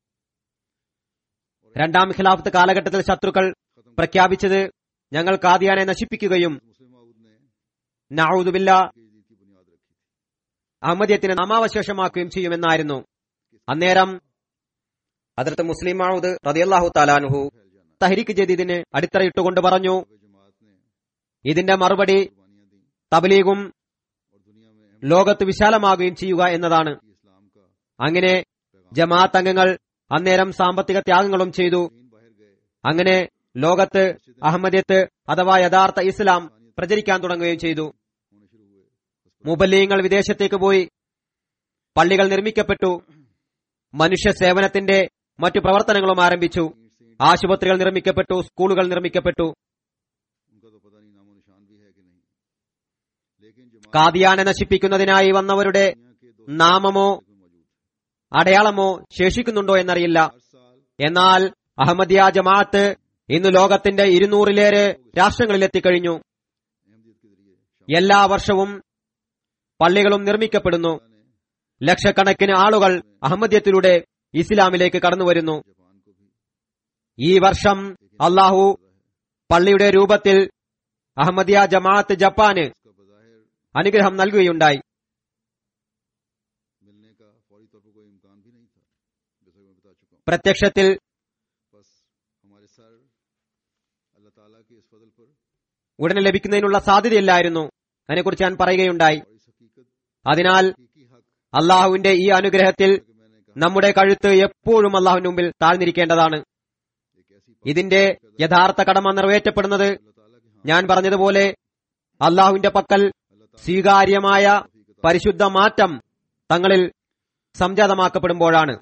और രണ്ടാം ഖിലാഫത്ത് കാലഘട്ടത്തിൽ ശത്രുക്കൾ खत्म പ്രഖ്യാപിച്ചത് ഞങ്ങൾ കാദിയാനെ നശിപ്പിക്കുകയും मुस्लिम माऊद ने നഊദുബില്ല की जीत की बुनियाद रखी थी അഹമ്മദിയത്തിന് നാമാവശേഷമാക്കുകയും ചെയ്യുമെന്നായിരുന്നു അന്നേരം അതിർത്ത് മുസ്ലിം മൗദ് റതിയല്ലാഹു താലാനുഹു फैल जाना തഹരിക്ക് ജദീദിന് അടിത്തറയിട്ടുകൊണ്ട് പറഞ്ഞു वे जमात ने ഇതിന്റെ മറുപടി कुर्बानियां दी തബ്ലീഗും और दुनिया में ലോകത്ത് വിശാലമാകുകയും ചെയ്യുക എന്നതാണ് की इस्लाम का അങ്ങനെ पैगाम ജമാഅത്ത് അംഗങ്ങൾ അന്നേരം സാമ്പത്തിക ത്യാഗങ്ങളും ചെയ്തു दीन बाहर गए അങ്ങനെ ലോകത്ത് അഹമ്മദിയത്ത് അഥവാ യഥാർത്ഥ ഇസ്ലാം പ്രചരിക്കാൻ തുടങ്ങുകയും ചെയ്തു होने शुरू हुए മുബല്ലീങ്ങൾ വിദേശത്തേക്ക് പോയി പള്ളികൾ നിർമ്മിക്കപ്പെട്ടു മനുഷ്യ സേവനത്തിന്റെ മറ്റു പ്രവർത്തനങ്ങളും ആരംഭിച്ചു ईंट से ईंट ആശുപത്രികൾ നിർമ്മിക്കപ്പെട്ടു സ്കൂളുകൾ നിർമ്മിക്കപ്പെട്ടു उनका तो पता नहीं नामो निशान भी है कि नहीं लेकिन जमात കാദിയാനെ നശിപ്പിക്കുന്നതിനായി വന്നവരുടെ दुनिया के दो നാമമോ में मौजूद है അടയാളമോ ശേഷിക്കുന്നുണ്ടോ എന്നറിയില്ല हर साल എന്നാൽ അഹമ്മദിയ ജമാഅത്ത് ഇന്ന് ലോകത്തിന്റെ ഇരുന്നൂറിലേറെ രാഷ്ട്രങ്ങളിൽ എത്തിക്കഴിഞ്ഞു अहमदियत के जरिए എല്ലാ വർഷവും പള്ളികളും നിർമ്മിക്കപ്പെടുന്നു शाह ने ലക്ഷക്കണക്കിന് ആളുകൾ അഹമ്മദിയത്തിലൂടെ ഇസ്ലാമിലേക്ക് കടന്നുവരുന്നു जापान को भी ഈ വർഷം അള്ളാഹു പള്ളിയുടെ രൂപത്തിൽ അഹമ്മദിയ ജമാഅത്ത് ജപ്പാന് इसका बजाहिर അനുഗ്രഹം നൽകുകയുണ്ടായി मिलने का फौरी तौर पर कोई इम्कान भी नहीं था जैसा कि मैं बता चुका हूँ പ്രത്യക്ഷത്തിൽ बस हमारे सर अल्लाह ताला के इस फजल पर ഉടനെ ലഭിക്കുന്നതിനുള്ള സാധ്യതയില്ലായിരുന്നു അതിനെക്കുറിച്ച് ഞാൻ പറയുകയുണ്ടായി और इस हकीकत അതിനാൽ हकीकी हक അള്ളാഹുവിന്റെ ഈ അനുഗ്രഹത്തിൽ कि मैंने कहा നമ്മുടെ കഴുത്ത് എപ്പോഴും അള്ളാഹുവിന്റെ മുമ്പിൽ താഴ്ന്നിരിക്കേണ്ടതാണ് एक ऐसी ഇതിന്റെ യഥാർത്ഥ കടമ നിറവേറ്റപ്പെടുന്നത് अल्लाह ताला के हाँ ഞാൻ പറഞ്ഞതുപോലെ അള്ളാഹുവിന്റെ പക്കൽ अल्लाह ताला സ്വീകാര്യമായ तौफीक പരിശുദ്ധ മാറ്റം തങ്ങളിൽ സംജാതമാക്കപ്പെടുമ്പോഴാണ്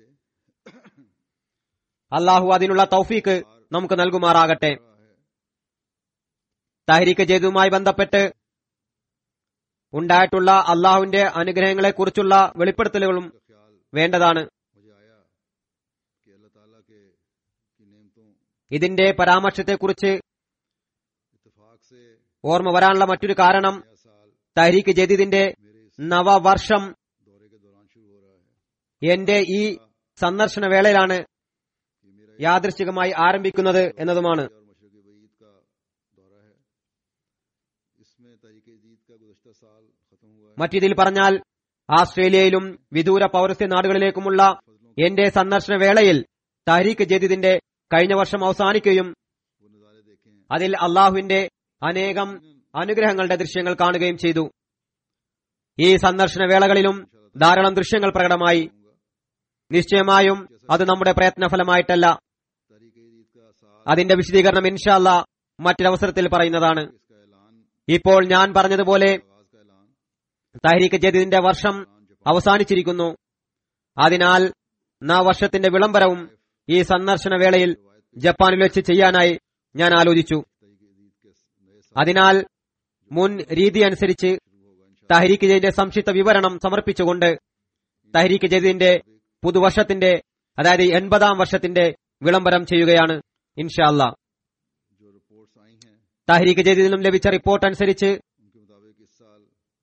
അള്ളാഹു അതിനുള്ള തൗഫീക്ക് നമുക്ക് നൽകുമാറാകട്ടെ रहा है തഹരീക്ക് ജയ്തുമായി ബന്ധപ്പെട്ട് ഉണ്ടായിട്ടുള്ള അള്ളാഹുവിന്റെ അനുഗ്രഹങ്ങളെക്കുറിച്ചുള്ള വെളിപ്പെടുത്തലുകളും का ख्याल വേണ്ടതാണ് मुझे आया कि अल्लाह ताला के की नेमतों ഇതിന്റെ പരാമർശത്തെക്കുറിച്ച് इत्तेफाक से ഓർമ്മ വരാനുള്ള മറ്റൊരു കാരണം नया साल തഹരീക്ക് ജദീദിന്റെ मेरे इस നവവർഷം दौरे के दौरान शुरू हो रहा है എന്റെ ഈ സന്ദർശന വേളയിലാണ് ये मेरा യാദൃശ്ചികമായി ആരംഭിക്കുന്നത് എന്നതുമാണ് और मशरक वईद का दौरा है इसमें तहरीक जीत का गुजशत साल खत्म हुआ है മറ്റിതിൽ പറഞ്ഞാൽ ആസ്ട്രേലിയയിലും വിദൂര പൗരസ്ത്യ നാടുകളിലേക്കുമുള്ള എന്റെ സന്ദർശന വേളയിൽ തഹരീക്ക് ജദീദിന്റെ കഴിഞ്ഞ വർഷം അവസാനിക്കുകയും वो नज़ारे देखे हैं അതിൽ അള്ളാഹുവിന്റെ അനേകം അനുഗ്രഹങ്ങളുടെ ദൃശ്യങ്ങൾ കാണുകയും ചെയ്തു ഈ സന്ദർശന വേളകളിലും ധാരാളം ദൃശ്യങ്ങൾ പ്രകടമായി നിശ്ചയമായും അത് നമ്മുടെ പ്രയത്നഫലമായിട്ടല്ല तारीख ईद का साल അതിന്റെ വിശദീകരണം ഇൻഷാല്ല മറ്റൊരവസരത്തിൽ പറയുന്നതാണ് इसका ऐलान ഇപ്പോൾ ഞാൻ പറഞ്ഞതുപോലെ आगाज का ऐलान തഹരീക്ക് ജദീദിന്റെ വർഷം അവസാനിച്ചിരിക്കുന്നു അതിനാൽ നവവർഷത്തിന്റെ വിളംബരവും ഈ സന്ദർശന വേളയിൽ ജപ്പാനിൽ വെച്ച് ചെയ്യാനായി ഞാൻ ആലോചിച്ചു तारीख ईद के नए साल അതിനാൽ മുൻ രീതി അനുസരിച്ച് शुरू होगा इंशाल्लाह തഹരീക്ക് ജദീദിന്റെ സംക്ഷിപ്ത വിവരണം സമർപ്പിച്ചുകൊണ്ട് തഹരീക്ക് ജദീദിന്റെ പുതുവർഷത്തിന്റെ അതായത് എൺപതാം വർഷത്തിന്റെ വിളംബരം ചെയ്യുകയാണ് ഇൻഷാല്ല जो रिपोर्ट्स आई हैं തഹരീക്ക് ജദീദിൽ നിന്നും ലഭിച്ച റിപ്പോർട്ട് അനുസരിച്ച് उनके मुताबिक इस साल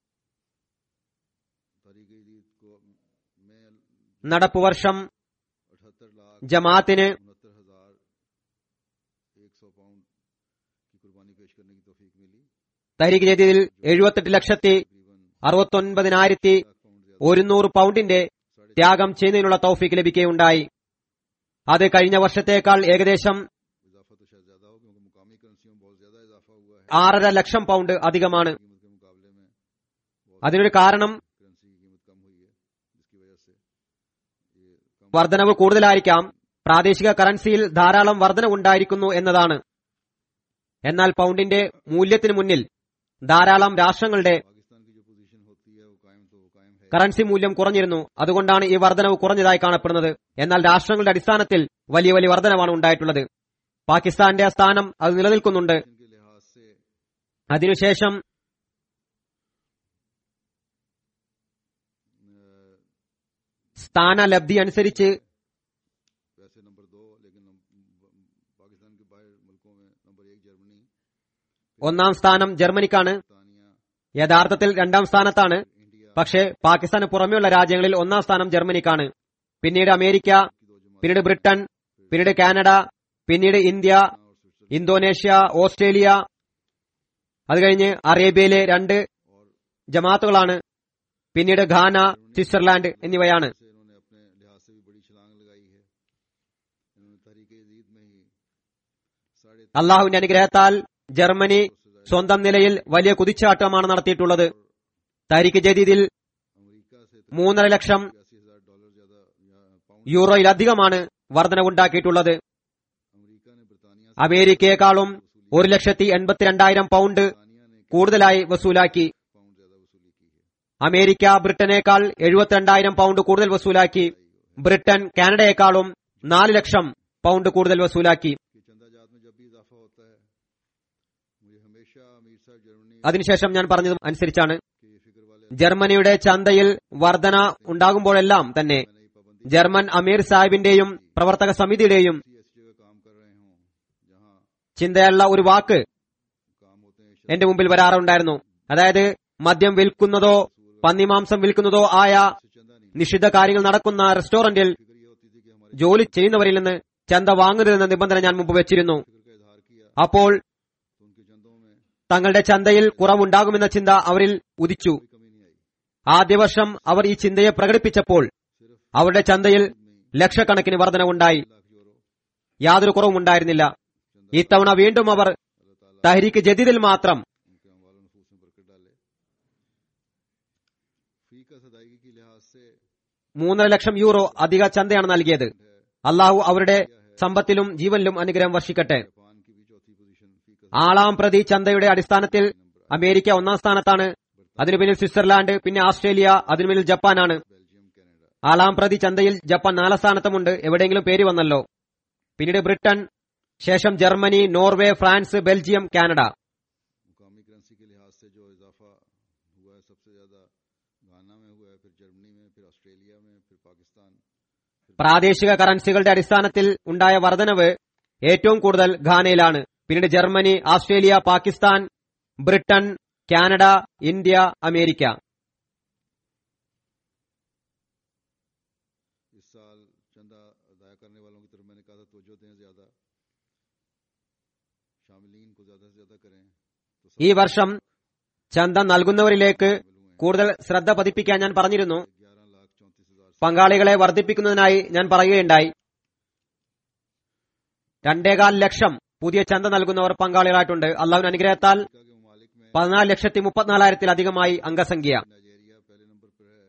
तारीख ईद को में നടപ്പു വർഷം अठहत्तर लाख ജമാഅത്തിന് उनहत्तर हजार एक सौ पाउंड की कुर्बानी पेश करने की तौफीक मिली തഹരീക്ക് ജദീദിൽ എഴുപത്തെട്ട് ലക്ഷത്തി तकरीबन അറുപത്തൊൻപതിനായിരത്തി लाख पाउंड ज्यादा ഒരുന്നൂറ് പൗണ്ടിന്റെ साढ़े ത്യാഗം ചെയ്യുന്നതിനുള്ള തൗഫീക്ക് ലഭിക്കുകയുണ്ടായി അത് കഴിഞ്ഞ വർഷത്തേക്കാൾ ഏകദേശം इजाफा तो शायद ज्यादा हो क्योंकि मुकामी करेंसियों में बहुत ज्यादा इजाफा हुआ है ആറര ലക്ഷം പൗണ്ട് അധികമാണ് कीमत के मुकाबले में बहुत അതിനൊരു കാരണം करेंसी की कीमत कम हुई है जिसकी वजह से ये कम വർധനവ് കൂടുതലായിരിക്കാം പ്രാദേശിക കറൻസിയിൽ ധാരാളം വർധന ഉണ്ടായിരിക്കുന്നു എന്നതാണ് എന്നാൽ പൗണ്ടിന്റെ മൂല്യത്തിന് മുന്നിൽ ധാരാളം രാഷ്ട്രങ്ങളുടെ पाकिस्तान की जो पोजीशन होती है वो कायम तो वो कायम है കറൻസി മൂല്യം കുറഞ്ഞിരുന്നു അതുകൊണ്ടാണ് ഈ വർധനവ് കുറഞ്ഞതായി കാണപ്പെടുന്നത് എന്നാൽ രാഷ്ട്രങ്ങളുടെ അടിസ്ഥാനത്തിൽ വലിയ വലിയ വർധനവാണ് ഉണ്ടായിട്ടുള്ളത് പാകിസ്ഥാന്റെ സ്ഥാനം അത് നിലനിൽക്കുന്നുണ്ട് के लिहाज से അതിനുശേഷം अ, സ്ഥാനലബ്ധി അനുസരിച്ച് वैसे नंबर दो लेकिन नम- पाकिस्तान के बाहर मुल्कों में नंबर एक जर्मनी ഒന്നാം സ്ഥാനം ജർമ്മനിക്കാണ് तानिया യഥാർത്ഥത്തിൽ രണ്ടാം സ്ഥാനത്താണ് इंडिया പക്ഷേ പാകിസ്ഥാന് പുറമെയുള്ള രാജ്യങ്ങളിൽ ഒന്നാം സ്ഥാനം ജർമ്മനിക്കാണ് പിന്നീട് അമേരിക്ക की दो जमात പിന്നീട് ബ്രിട്ടൻ പിന്നീട് കാനഡ പിന്നീട് ഇന്ത്യ और स्विट्जरलैंड ഇന്തോനേഷ്യ ഓസ്ട്രേലിയ അത് കഴിഞ്ഞ് അറേബ്യയിലെ രണ്ട് और ജമാത്തുകളാണ് പിന്നീട് ഘാന സ്വിറ്റ്സർലാൻഡ് എന്നിവയാണ് से इन्होंने अपने लिहाज से भी बड़ी छलांग लगाई है इन्होंने तहरीक ईद में ही साढ़े तीन അള്ളാഹുവിന്റെ അനുഗ്രഹത്താൽ ജർമ്മനി सौ से ज्यादा സ്വന്തം നിലയിൽ വലിയ കുതിച്ചാട്ടമാണ് നടത്തിയിട്ടുള്ളത് തരിക്ക് ജദീദിൽ अमेरिका से മൂന്നര ലക്ഷം बयासी हजार डॉलर ज्यादा या पाउंड യൂറോയിലധികമാണ് വർധനവുണ്ടാക്കിയിട്ടുള്ളത് अमेरिका ने ब्रितानिया से അമേരിക്കയെക്കാളും ഒരു ലക്ഷത്തി എൺപത്തിരണ്ടായിരം പൗണ്ട് ब्रितानिया ने കൂടുതലായി വസൂലാക്കി पाउंड ज्यादा वसूली की है അമേരിക്ക ബ്രിട്ടനേക്കാൾ എഴുപത്തിരണ്ടായിരം പൗണ്ട് കൂടുതൽ വസൂലാക്കി ബ്രിട്ടൻ കാനഡയെക്കാളും നാല് ലക്ഷം പൗണ്ട് കൂടുതൽ വസൂലാക്കി कि चंदा जात में जब भी इजाफा होता है मुझे हमेशा अमीर साहब जर्मनी അതിനുശേഷം ഞാൻ പറഞ്ഞത് അനുസരിച്ചാണ് के ये फिक्र वाले ജർമ്മനിയുടെ ചന്തയിൽ വർധന ഉണ്ടാകുമ്പോഴെല്ലാം തന്നെ मैंने ये पाबंदी ജർമ്മൻ അമീർ സാഹിബിന്റെയും പ്രവർത്തക സമിതിയുടെയും ऐसी ऐसी जगह काम कर रहे हों जहां ചിന്തയുള്ള ഒരു വാക്ക് काम होते हैं എന്റെ മുമ്പിൽ വരാറുണ്ടായിരുന്നു അതായത് മദ്യം വിൽക്കുന്നതോ പന്നിമാംസം വിൽക്കുന്നതോ ആയ से चंदा नहीं നിഷിദ്ധ കാര്യങ്ങൾ നടക്കുന്ന റെസ്റ്റോറന്റിൽ फिक्र ये होती थी कि हमारे ജോലി ചെയ്യുന്നവരിൽ നിന്ന് ചന്ത വാങ്ങരുതെന്ന നിബന്ധന ഞാൻ മുമ്പ് വെച്ചിരുന്നു फिक्र का इजहार किया അപ്പോൾ तो उनके चंदों में തങ്ങളുടെ ചന്തയിൽ കുറവുണ്ടാകുമെന്ന ചിന്ത അവരിൽ ഉദിച്ചു कोई कमी नहीं आई ആദ്യ വർഷം അവർ ഈ ചിന്തയെ പ്രകടിപ്പിച്ചപ്പോൾ सिर्फ അവരുടെ ചന്തയിൽ में ही ലക്ഷക്കണക്കിന് വർധനവുണ്ടായി लाख यूरो യാതൊരു കുറവും ഉണ്ടായിരുന്നില്ല ഇത്തവണ വീണ്ടും അവർ अल्लाह ताला തഹരീക്ക് ജദീദിൽ മാത്രം उनके अमवाल नफूस में बरकत डाले फी का सदायगी की लिहाज से മൂന്നര ലക്ഷം യൂറോ അധിക ചന്തയാണ് നൽകിയത് है അള്ളാഹു അവരുടെ സമ്പത്തിലും ജീവനിലും അനുഗ്രഹം വർഷിക്കട്ടെ जापान की भी चौथी पोजीशन फी का ആളാം പ്രതി ചന്തയുടെ അടിസ്ഥാനത്തിൽ അമേരിക്ക ഒന്നാം സ്ഥാനത്താണ് അതിനു പിന്നിൽ സ്വിറ്റ്സർലാൻഡ് പിന്നെ ഓസ്ട്രേലിയ അതിനു പിന്നിൽ ജപ്പാനാണ് बेल्जियम कनाडा ആളാം പ്രതി ചന്തയിൽ ജപ്പാൻ നാലാം സ്ഥാനത്തുമുണ്ട് എവിടെയെങ്കിലും പേര് വന്നല്ലോ പിന്നീട് ബ്രിട്ടൻ ശേഷം Germany Norway France Belgium Canada मुकामी करेंसी के लिहाज से जो इजाफा हुआ है सबसे ज्यादा घाना में हुआ है फिर जर्मनी में फिर ऑस्ट्रेलिया में फिर पाकिस्तान പ്രാദേശിക കറൻസികളുടെ അടിസ്ഥാനത്തിൽ ഉണ്ടായ വർധനവ് ഏറ്റവും കൂടുതൽ ഘാനയിലാണ് പിന്നീട് Germany Australia Pakistan Britain Canada India America इस साल चंदा अदा करने वालों की तरफ मैंने कहा था तवज्जो दें ज्यादा शामिलीन को ज्यादा से ज्यादा करें तो ഈ വർഷം ചന്ത നൽകുന്നവരിലേക്ക് കൂടുതൽ ശ്രദ്ധ പതിപ്പിക്കാൻ ഞാൻ പറഞ്ഞിരുന്നു ग्यारह लाख चौंतीस हजार പങ്കാളികളെ വർദ്ധിപ്പിക്കുന്നതിനായി ഞാൻ പറയുകയുണ്ടായി രണ്ടേകാൽ ലക്ഷം പുതിയ ചന്ത നൽകുന്നവർ പങ്കാളികളായിട്ടുണ്ട് അള്ളാഹുവിന്റെ അനുഗ്രഹത്താൽ के ममालिक में പതിനാല് ലക്ഷത്തി മുപ്പത്തിനാലായിരത്തിലധികമായി അംഗസംഖ്യ नाइजीरिया पहले नंबर पर है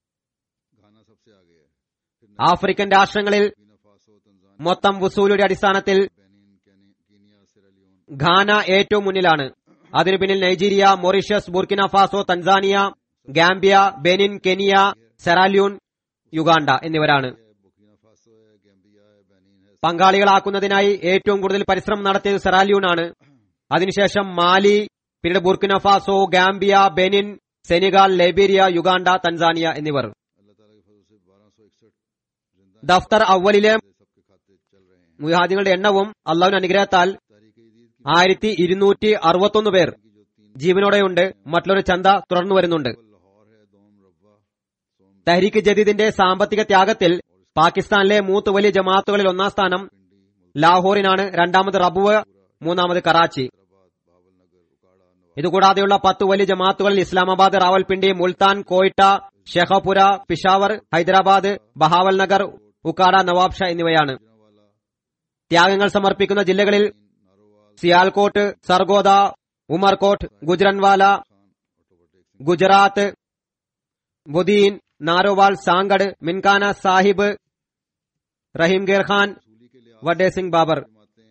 घाना सबसे आगे है फिर ആഫ്രിക്കൻ രാഷ്ട്രങ്ങളിൽ बुर्किना फासो तंजानिया മൊത്തം വസൂലിയുടെ അടിസ്ഥാനത്തിൽ बेनिन केनि- कीनिया सिरालियोन ഘാന ഏറ്റവും മുന്നിലാണ് അതിനു പിന്നിൽ Nigeria Mauritius Burkina Faso Tanzania Gambia Benin Kenya Sierra Leone Uganda എന്നിവരാണ് है बुर्किना फासो है गैम्बिया है बेनिन है പങ്കാളികളാക്കുന്നതിനായി ഏറ്റവും കൂടുതൽ പരിശ്രമം നടത്തിയത് സെറാല്യൂൺ ആണ് അതിനുശേഷം മാലി പിന്നീട് Burkina Faso Gambia Benin Senegal Liberia Uganda Tanzania എന്നിവർ अल्लाह ताला के फजल से बारह सौ इकसठ जिंदा ദഫ്തർ അവലിലെ सबके खाते चल रहे हैं മുഹാദികളുടെ എണ്ണവും അള്ളാഹുവിന്റെ അനുഗ്രഹത്താൽ तारीख ईद की ആയിരത്തി ഇരുന്നൂറ്റി അറുപത്തൊന്ന് പേർ की जो तीन ജീവനോടെയുണ്ട് മറ്റുള്ളൊരു ചന്ത തുടർന്നു വരുന്നുണ്ട് लाहौर है दोम रब्बा सोम തഹരീക്ക് ജദീദിന്റെ സാമ്പത്തിക ത്യാഗത്തിൽ പാകിസ്ഥാനിലെ മൂത്ത് വലിയ ജമാഅത്തുകളിൽ ഒന്നാം സ്ഥാനം ലാഹോറിനാണ് രണ്ടാമത് റബുവ് മൂന്നാമത് കറാച്ചി हैदराबाद बावल नगर उकाड़ा नवाब ഇതുകൂടാതെയുള്ള പത്ത് വലിയ ജമാഅത്തുകളിൽ ഇസ്ലാമാബാദ് റാവൽപിണ്ടി മുൽത്താൻ കോയിട്ട ഷെഖപുര പിഷാവർ ഹൈദരാബാദ് ബഹാവൽ നഗർ ഉക്കാട നവാബ്ഷ എന്നിവയാണ് वाला ത്യാഗങ്ങൾ സമർപ്പിക്കുന്ന ജില്ലകളിൽ नारोवाल സിയാൽകോട്ട് സർഗോദ ഉമർകോട്ട് ഗുജറൻവാല खान ऑटोवर्टेक ഗുജറാത്ത് ബുദീൻ നാരോവാൾ സാങ്കഡ് മിൻകാന സാഹിബ് റഹീംഗീർ ഖാൻ सूली के लिए വഡേ സിംഗ് ബാബർ जमाते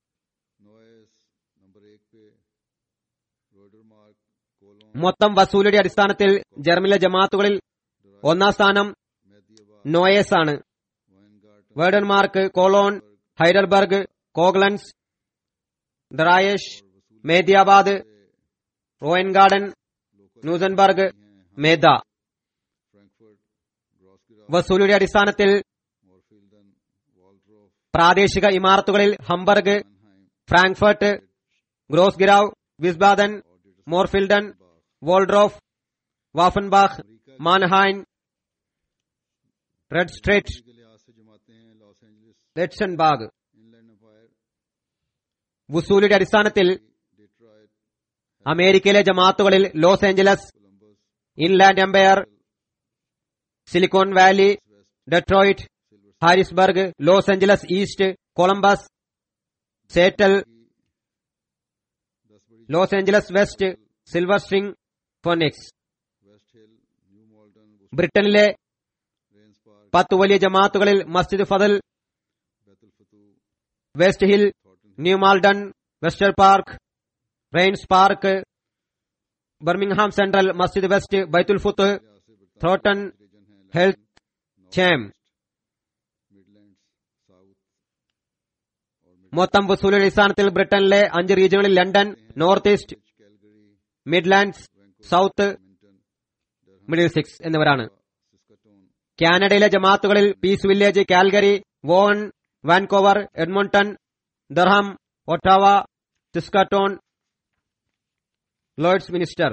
नोएस नंबर एक पे रोडर मार्क कोलोन മൊത്തം വസൂലിയുടെ അടിസ്ഥാനത്തിൽ ജർമ്മനിലെ ജമാഅത്തുകളിൽ ഒന്നാം സ്ഥാനം मेहदीबाद നോയേസ് ആണ് वाइनगार्ट വേർഡൻമാർക്ക് Cologne Heidelberg Koblenz Dreieich Mahdiabad റോയൻ ഗാർഡൻ ന്യൂസൻബർഗ് മേദ फ्रैंकफर्ट ग्रॉसगिरा വസൂലിയുടെ അടിസ്ഥാനത്തിൽ मोरफील्डन वॉल्ड्रोफ പ്രാദേശിക ഇമാറത്തുകളിൽ Hamburg Mannheim Frankfurt Gross Gerau Wiesbaden Moerfelden Walldorf വാഫൻബാഖ് മാൻഹൈൻ റെഡ് സ്ട്രീറ്റ് के लिहाज से जमाते हैं लॉस एंजलिस ലെറ്റ്സൺബാഗ് इनलैंड एम्पायर വസൂലിയുടെ അടിസ്ഥാനത്തിൽ डेट्रॉयट അമേരിക്കയിലെ ജമാഅത്തുകളിൽ Los Angeles Columbus Inland Empire Silicon Valley Detroit Harrisburg Los Angeles East Columbus Seattle दस बड़ी Los Angeles West Silver string phonics West Hill New Malden ബ്രിട്ടനിലെ रेंस पार्क പത്ത് വലിയ ജമാഅത്തുകളിൽ മസ്ജിദ് ഫദൽ बैतुल फतू West Hill Thornton New Malden വെസ്റ്റർ പാർക്ക് റെയിൻസ് പാർക്ക് ബർമിംഗ്ഹാം സെൻട്രൽ മസ്ജിദ് വെസ്റ്റ് ബൈത്തുൽ ഫുത്ത് लिहाज से बर्तानिया थ्रोटन रीजन है हेल्थ चैम मिडलैंड्स साउथ और മൊത്തം വസൂലിയുടെ അടിസ്ഥാനത്തിൽ ബ്രിട്ടനിലെ അഞ്ച് റീജിയനുകളിൽ London North East Calgary Midlands South मिंटन മിഡിൽ സിക്സ് എന്നിവരാണ് सिस्कटोन കാനഡയിലെ ജമാഅത്തുകളിൽ Peace Village Calgary Vaughan Vancouver Edmonton Durham Ottawa Saskatoon Lord's minister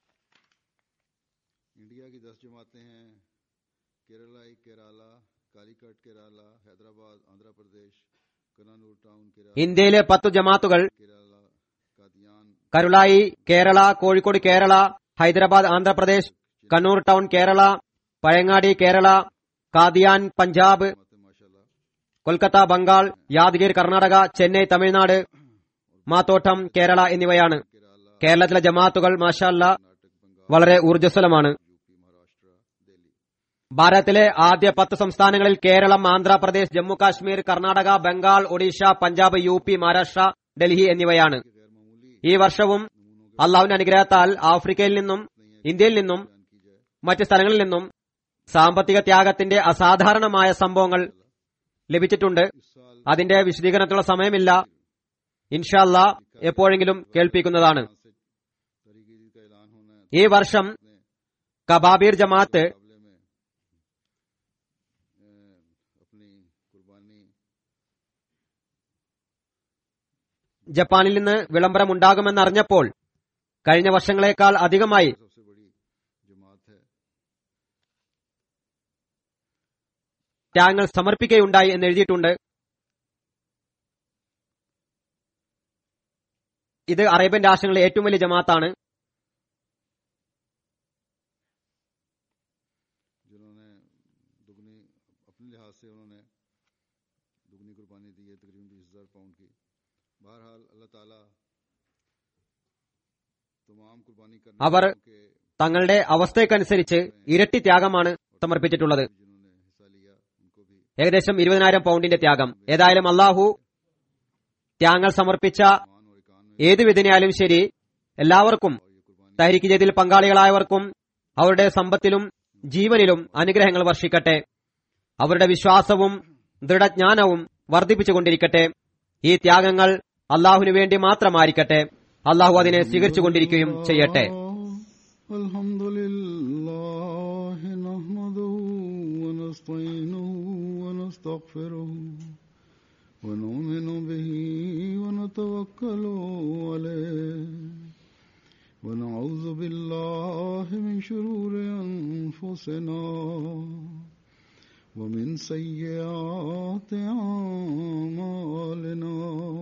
India की दस जमातें हैं केरलाई केरला कालीकट केरला हैदराबाद आंध्र प्रदेश कनानूर टाउन केरला ഇന്ത്യയിലെ പത്തു ജമാഅത്തുകൾ केरला कादियान കരുളായി കേരള കോഴിക്കോട് കേരള ഹൈദരാബാദ് ആന്ധ്രാപ്രദേശ് കണ്ണൂർ ടൗൺ കേരള പഴങ്ങാടി കേരള കാദിയാൻ പഞ്ചാബ് जमातें माशाल्लाह കൊൽക്കത്ത ബംഗാൾ യാദഗിർ കർണാടക ചെന്നൈ തമിഴ്നാട് മാത്തോട്ടം കേരള എന്നിവയാണ് केरला കേരളത്തിലെ ജമാഅത്തുകൾ മാഷാല്ല कर्नाटक बंगाल വളരെ ഊർജ്ജസ്വലമാണ് यूपी महाराष्ट्र दिल्ली ഭാരതത്തിലെ ആദ്യ പത്ത് സംസ്ഥാനങ്ങളിൽ കേരളം ആന്ധ്രാപ്രദേശ് ജമ്മു കാശ്മീർ കർണാടക ബംഗാൾ ഒഡീഷ പഞ്ചാബ് യു പി മഹാരാഷ്ട്ര ഡൽഹി എന്നിവയാണ് गैर मामूली ഈ വർഷവും അള്ളാഹുവിന്റെ അനുഗ്രഹത്താൽ ആഫ്രിക്കയിൽ നിന്നും ഇന്ത്യയിൽ നിന്നും बयान की जाए മറ്റ് സ്ഥലങ്ങളിൽ നിന്നും സാമ്പത്തിക ത്യാഗത്തിന്റെ അസാധാരണമായ സംഭവങ്ങൾ ലഭിച്ചിട്ടുണ്ട് इस साल അതിന്റെ വിശദീകരണത്തിനുള്ള സമയമില്ല ഇൻഷാല്ല എപ്പോഴെങ്കിലും കേൾപ്പിക്കുന്നതാണ് से तरीके का ऐलान होना है ഈ വർഷം ने കബാബീർ ജമാഅത്ത് मुकाबले में अ, अपनी कुर्बानी ജപ്പാനിൽ നിന്ന് വിളംബരമുണ്ടാകുമെന്നറിഞ്ഞപ്പോൾ കഴിഞ്ഞ വർഷങ്ങളെക്കാൾ അധികമായി सबसे बड़ी जमात है ത്യാഗങ്ങൾ സമർപ്പിക്കുകയുണ്ടായി എന്ന് എഴുതിയിട്ടുണ്ട് ഇത് അറേബ്യൻ രാഷ്ട്രങ്ങളിലെ ഏറ്റവും വലിയ ജമാഅത്താണ് जिन्होंने दुगनी अपने लिहाज से उन्होंने दुगनी कुर्बानी दी है तकरीबन बीस हजार पाउंड की बहरहाल अल्लाह ताला तमाम कुर्बानी करने അവർ वालों के തങ്ങളുടെ അവസ്ഥയ്ക്കനുസരിച്ച് ഇരട്ടി ത്യാഗമാണ് സമർപ്പിച്ചിട്ടുള്ളത് जिन्होंने हिस्सा लिया उनको भी ഏകദേശം ഇരുപതിനായിരം പൗണ്ടിന്റെ ത്യാഗം ഏതായാലും അള്ളാഹു ത്യാഗങ്ങൾ സമർപ്പിച്ച मान और इकान में ഏതു വിധിനായാലും ശരി എല്ലാവർക്കും और ये कुर्बानी തഹരിക്ക് ജതിൽ പങ്കാളികളായവർക്കും അവരുടെ സമ്പത്തിലും ജീവനിലും അനുഗ്രഹങ്ങൾ വർഷിക്കട്ടെ അവരുടെ വിശ്വാസവും ദൃഢജ്ഞാനവും വർദ്ധിപ്പിച്ചുകൊണ്ടിരിക്കട്ടെ ഈ ത്യാഗങ്ങൾ അള്ളാഹുവിനു വേണ്ടി മാത്രമായിരിക്കട്ടെ അള്ളാഹു അതിനെ സ്വീകരിച്ചുകൊണ്ടിരിക്കുകയും ചെയ്യട്ടെ الحمد لله نحمده ونستعينه ونستغفره ونؤمن به ونتوكل عليه ونعوذ بالله من شرور أنفسنا ومن سيئات أعمالنا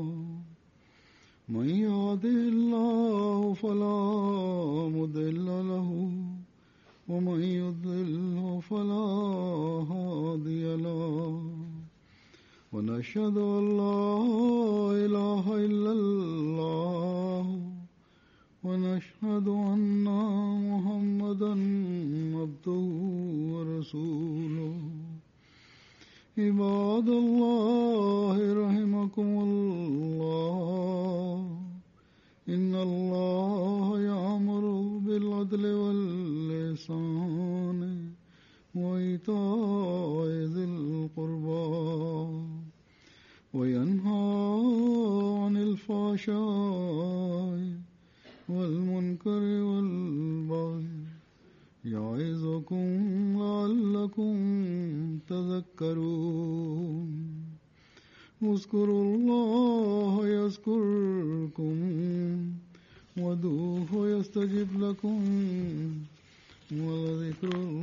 من يهده الله فلا مضل له ومن يضلل فلا هادي له ونشهد أن لا إله إلا الله ونشهد أن محمدا عبده ورسوله عباد الله رحمكم الله إن الله يأمر بالعدل واللسان وإيتاء ذي القربى وينهى عن الفحشاء والمنكر والبغي يعظكم لعلكم تذكرون اذكروا الله يذكركم ودوه يستجب لكم ولذكر الله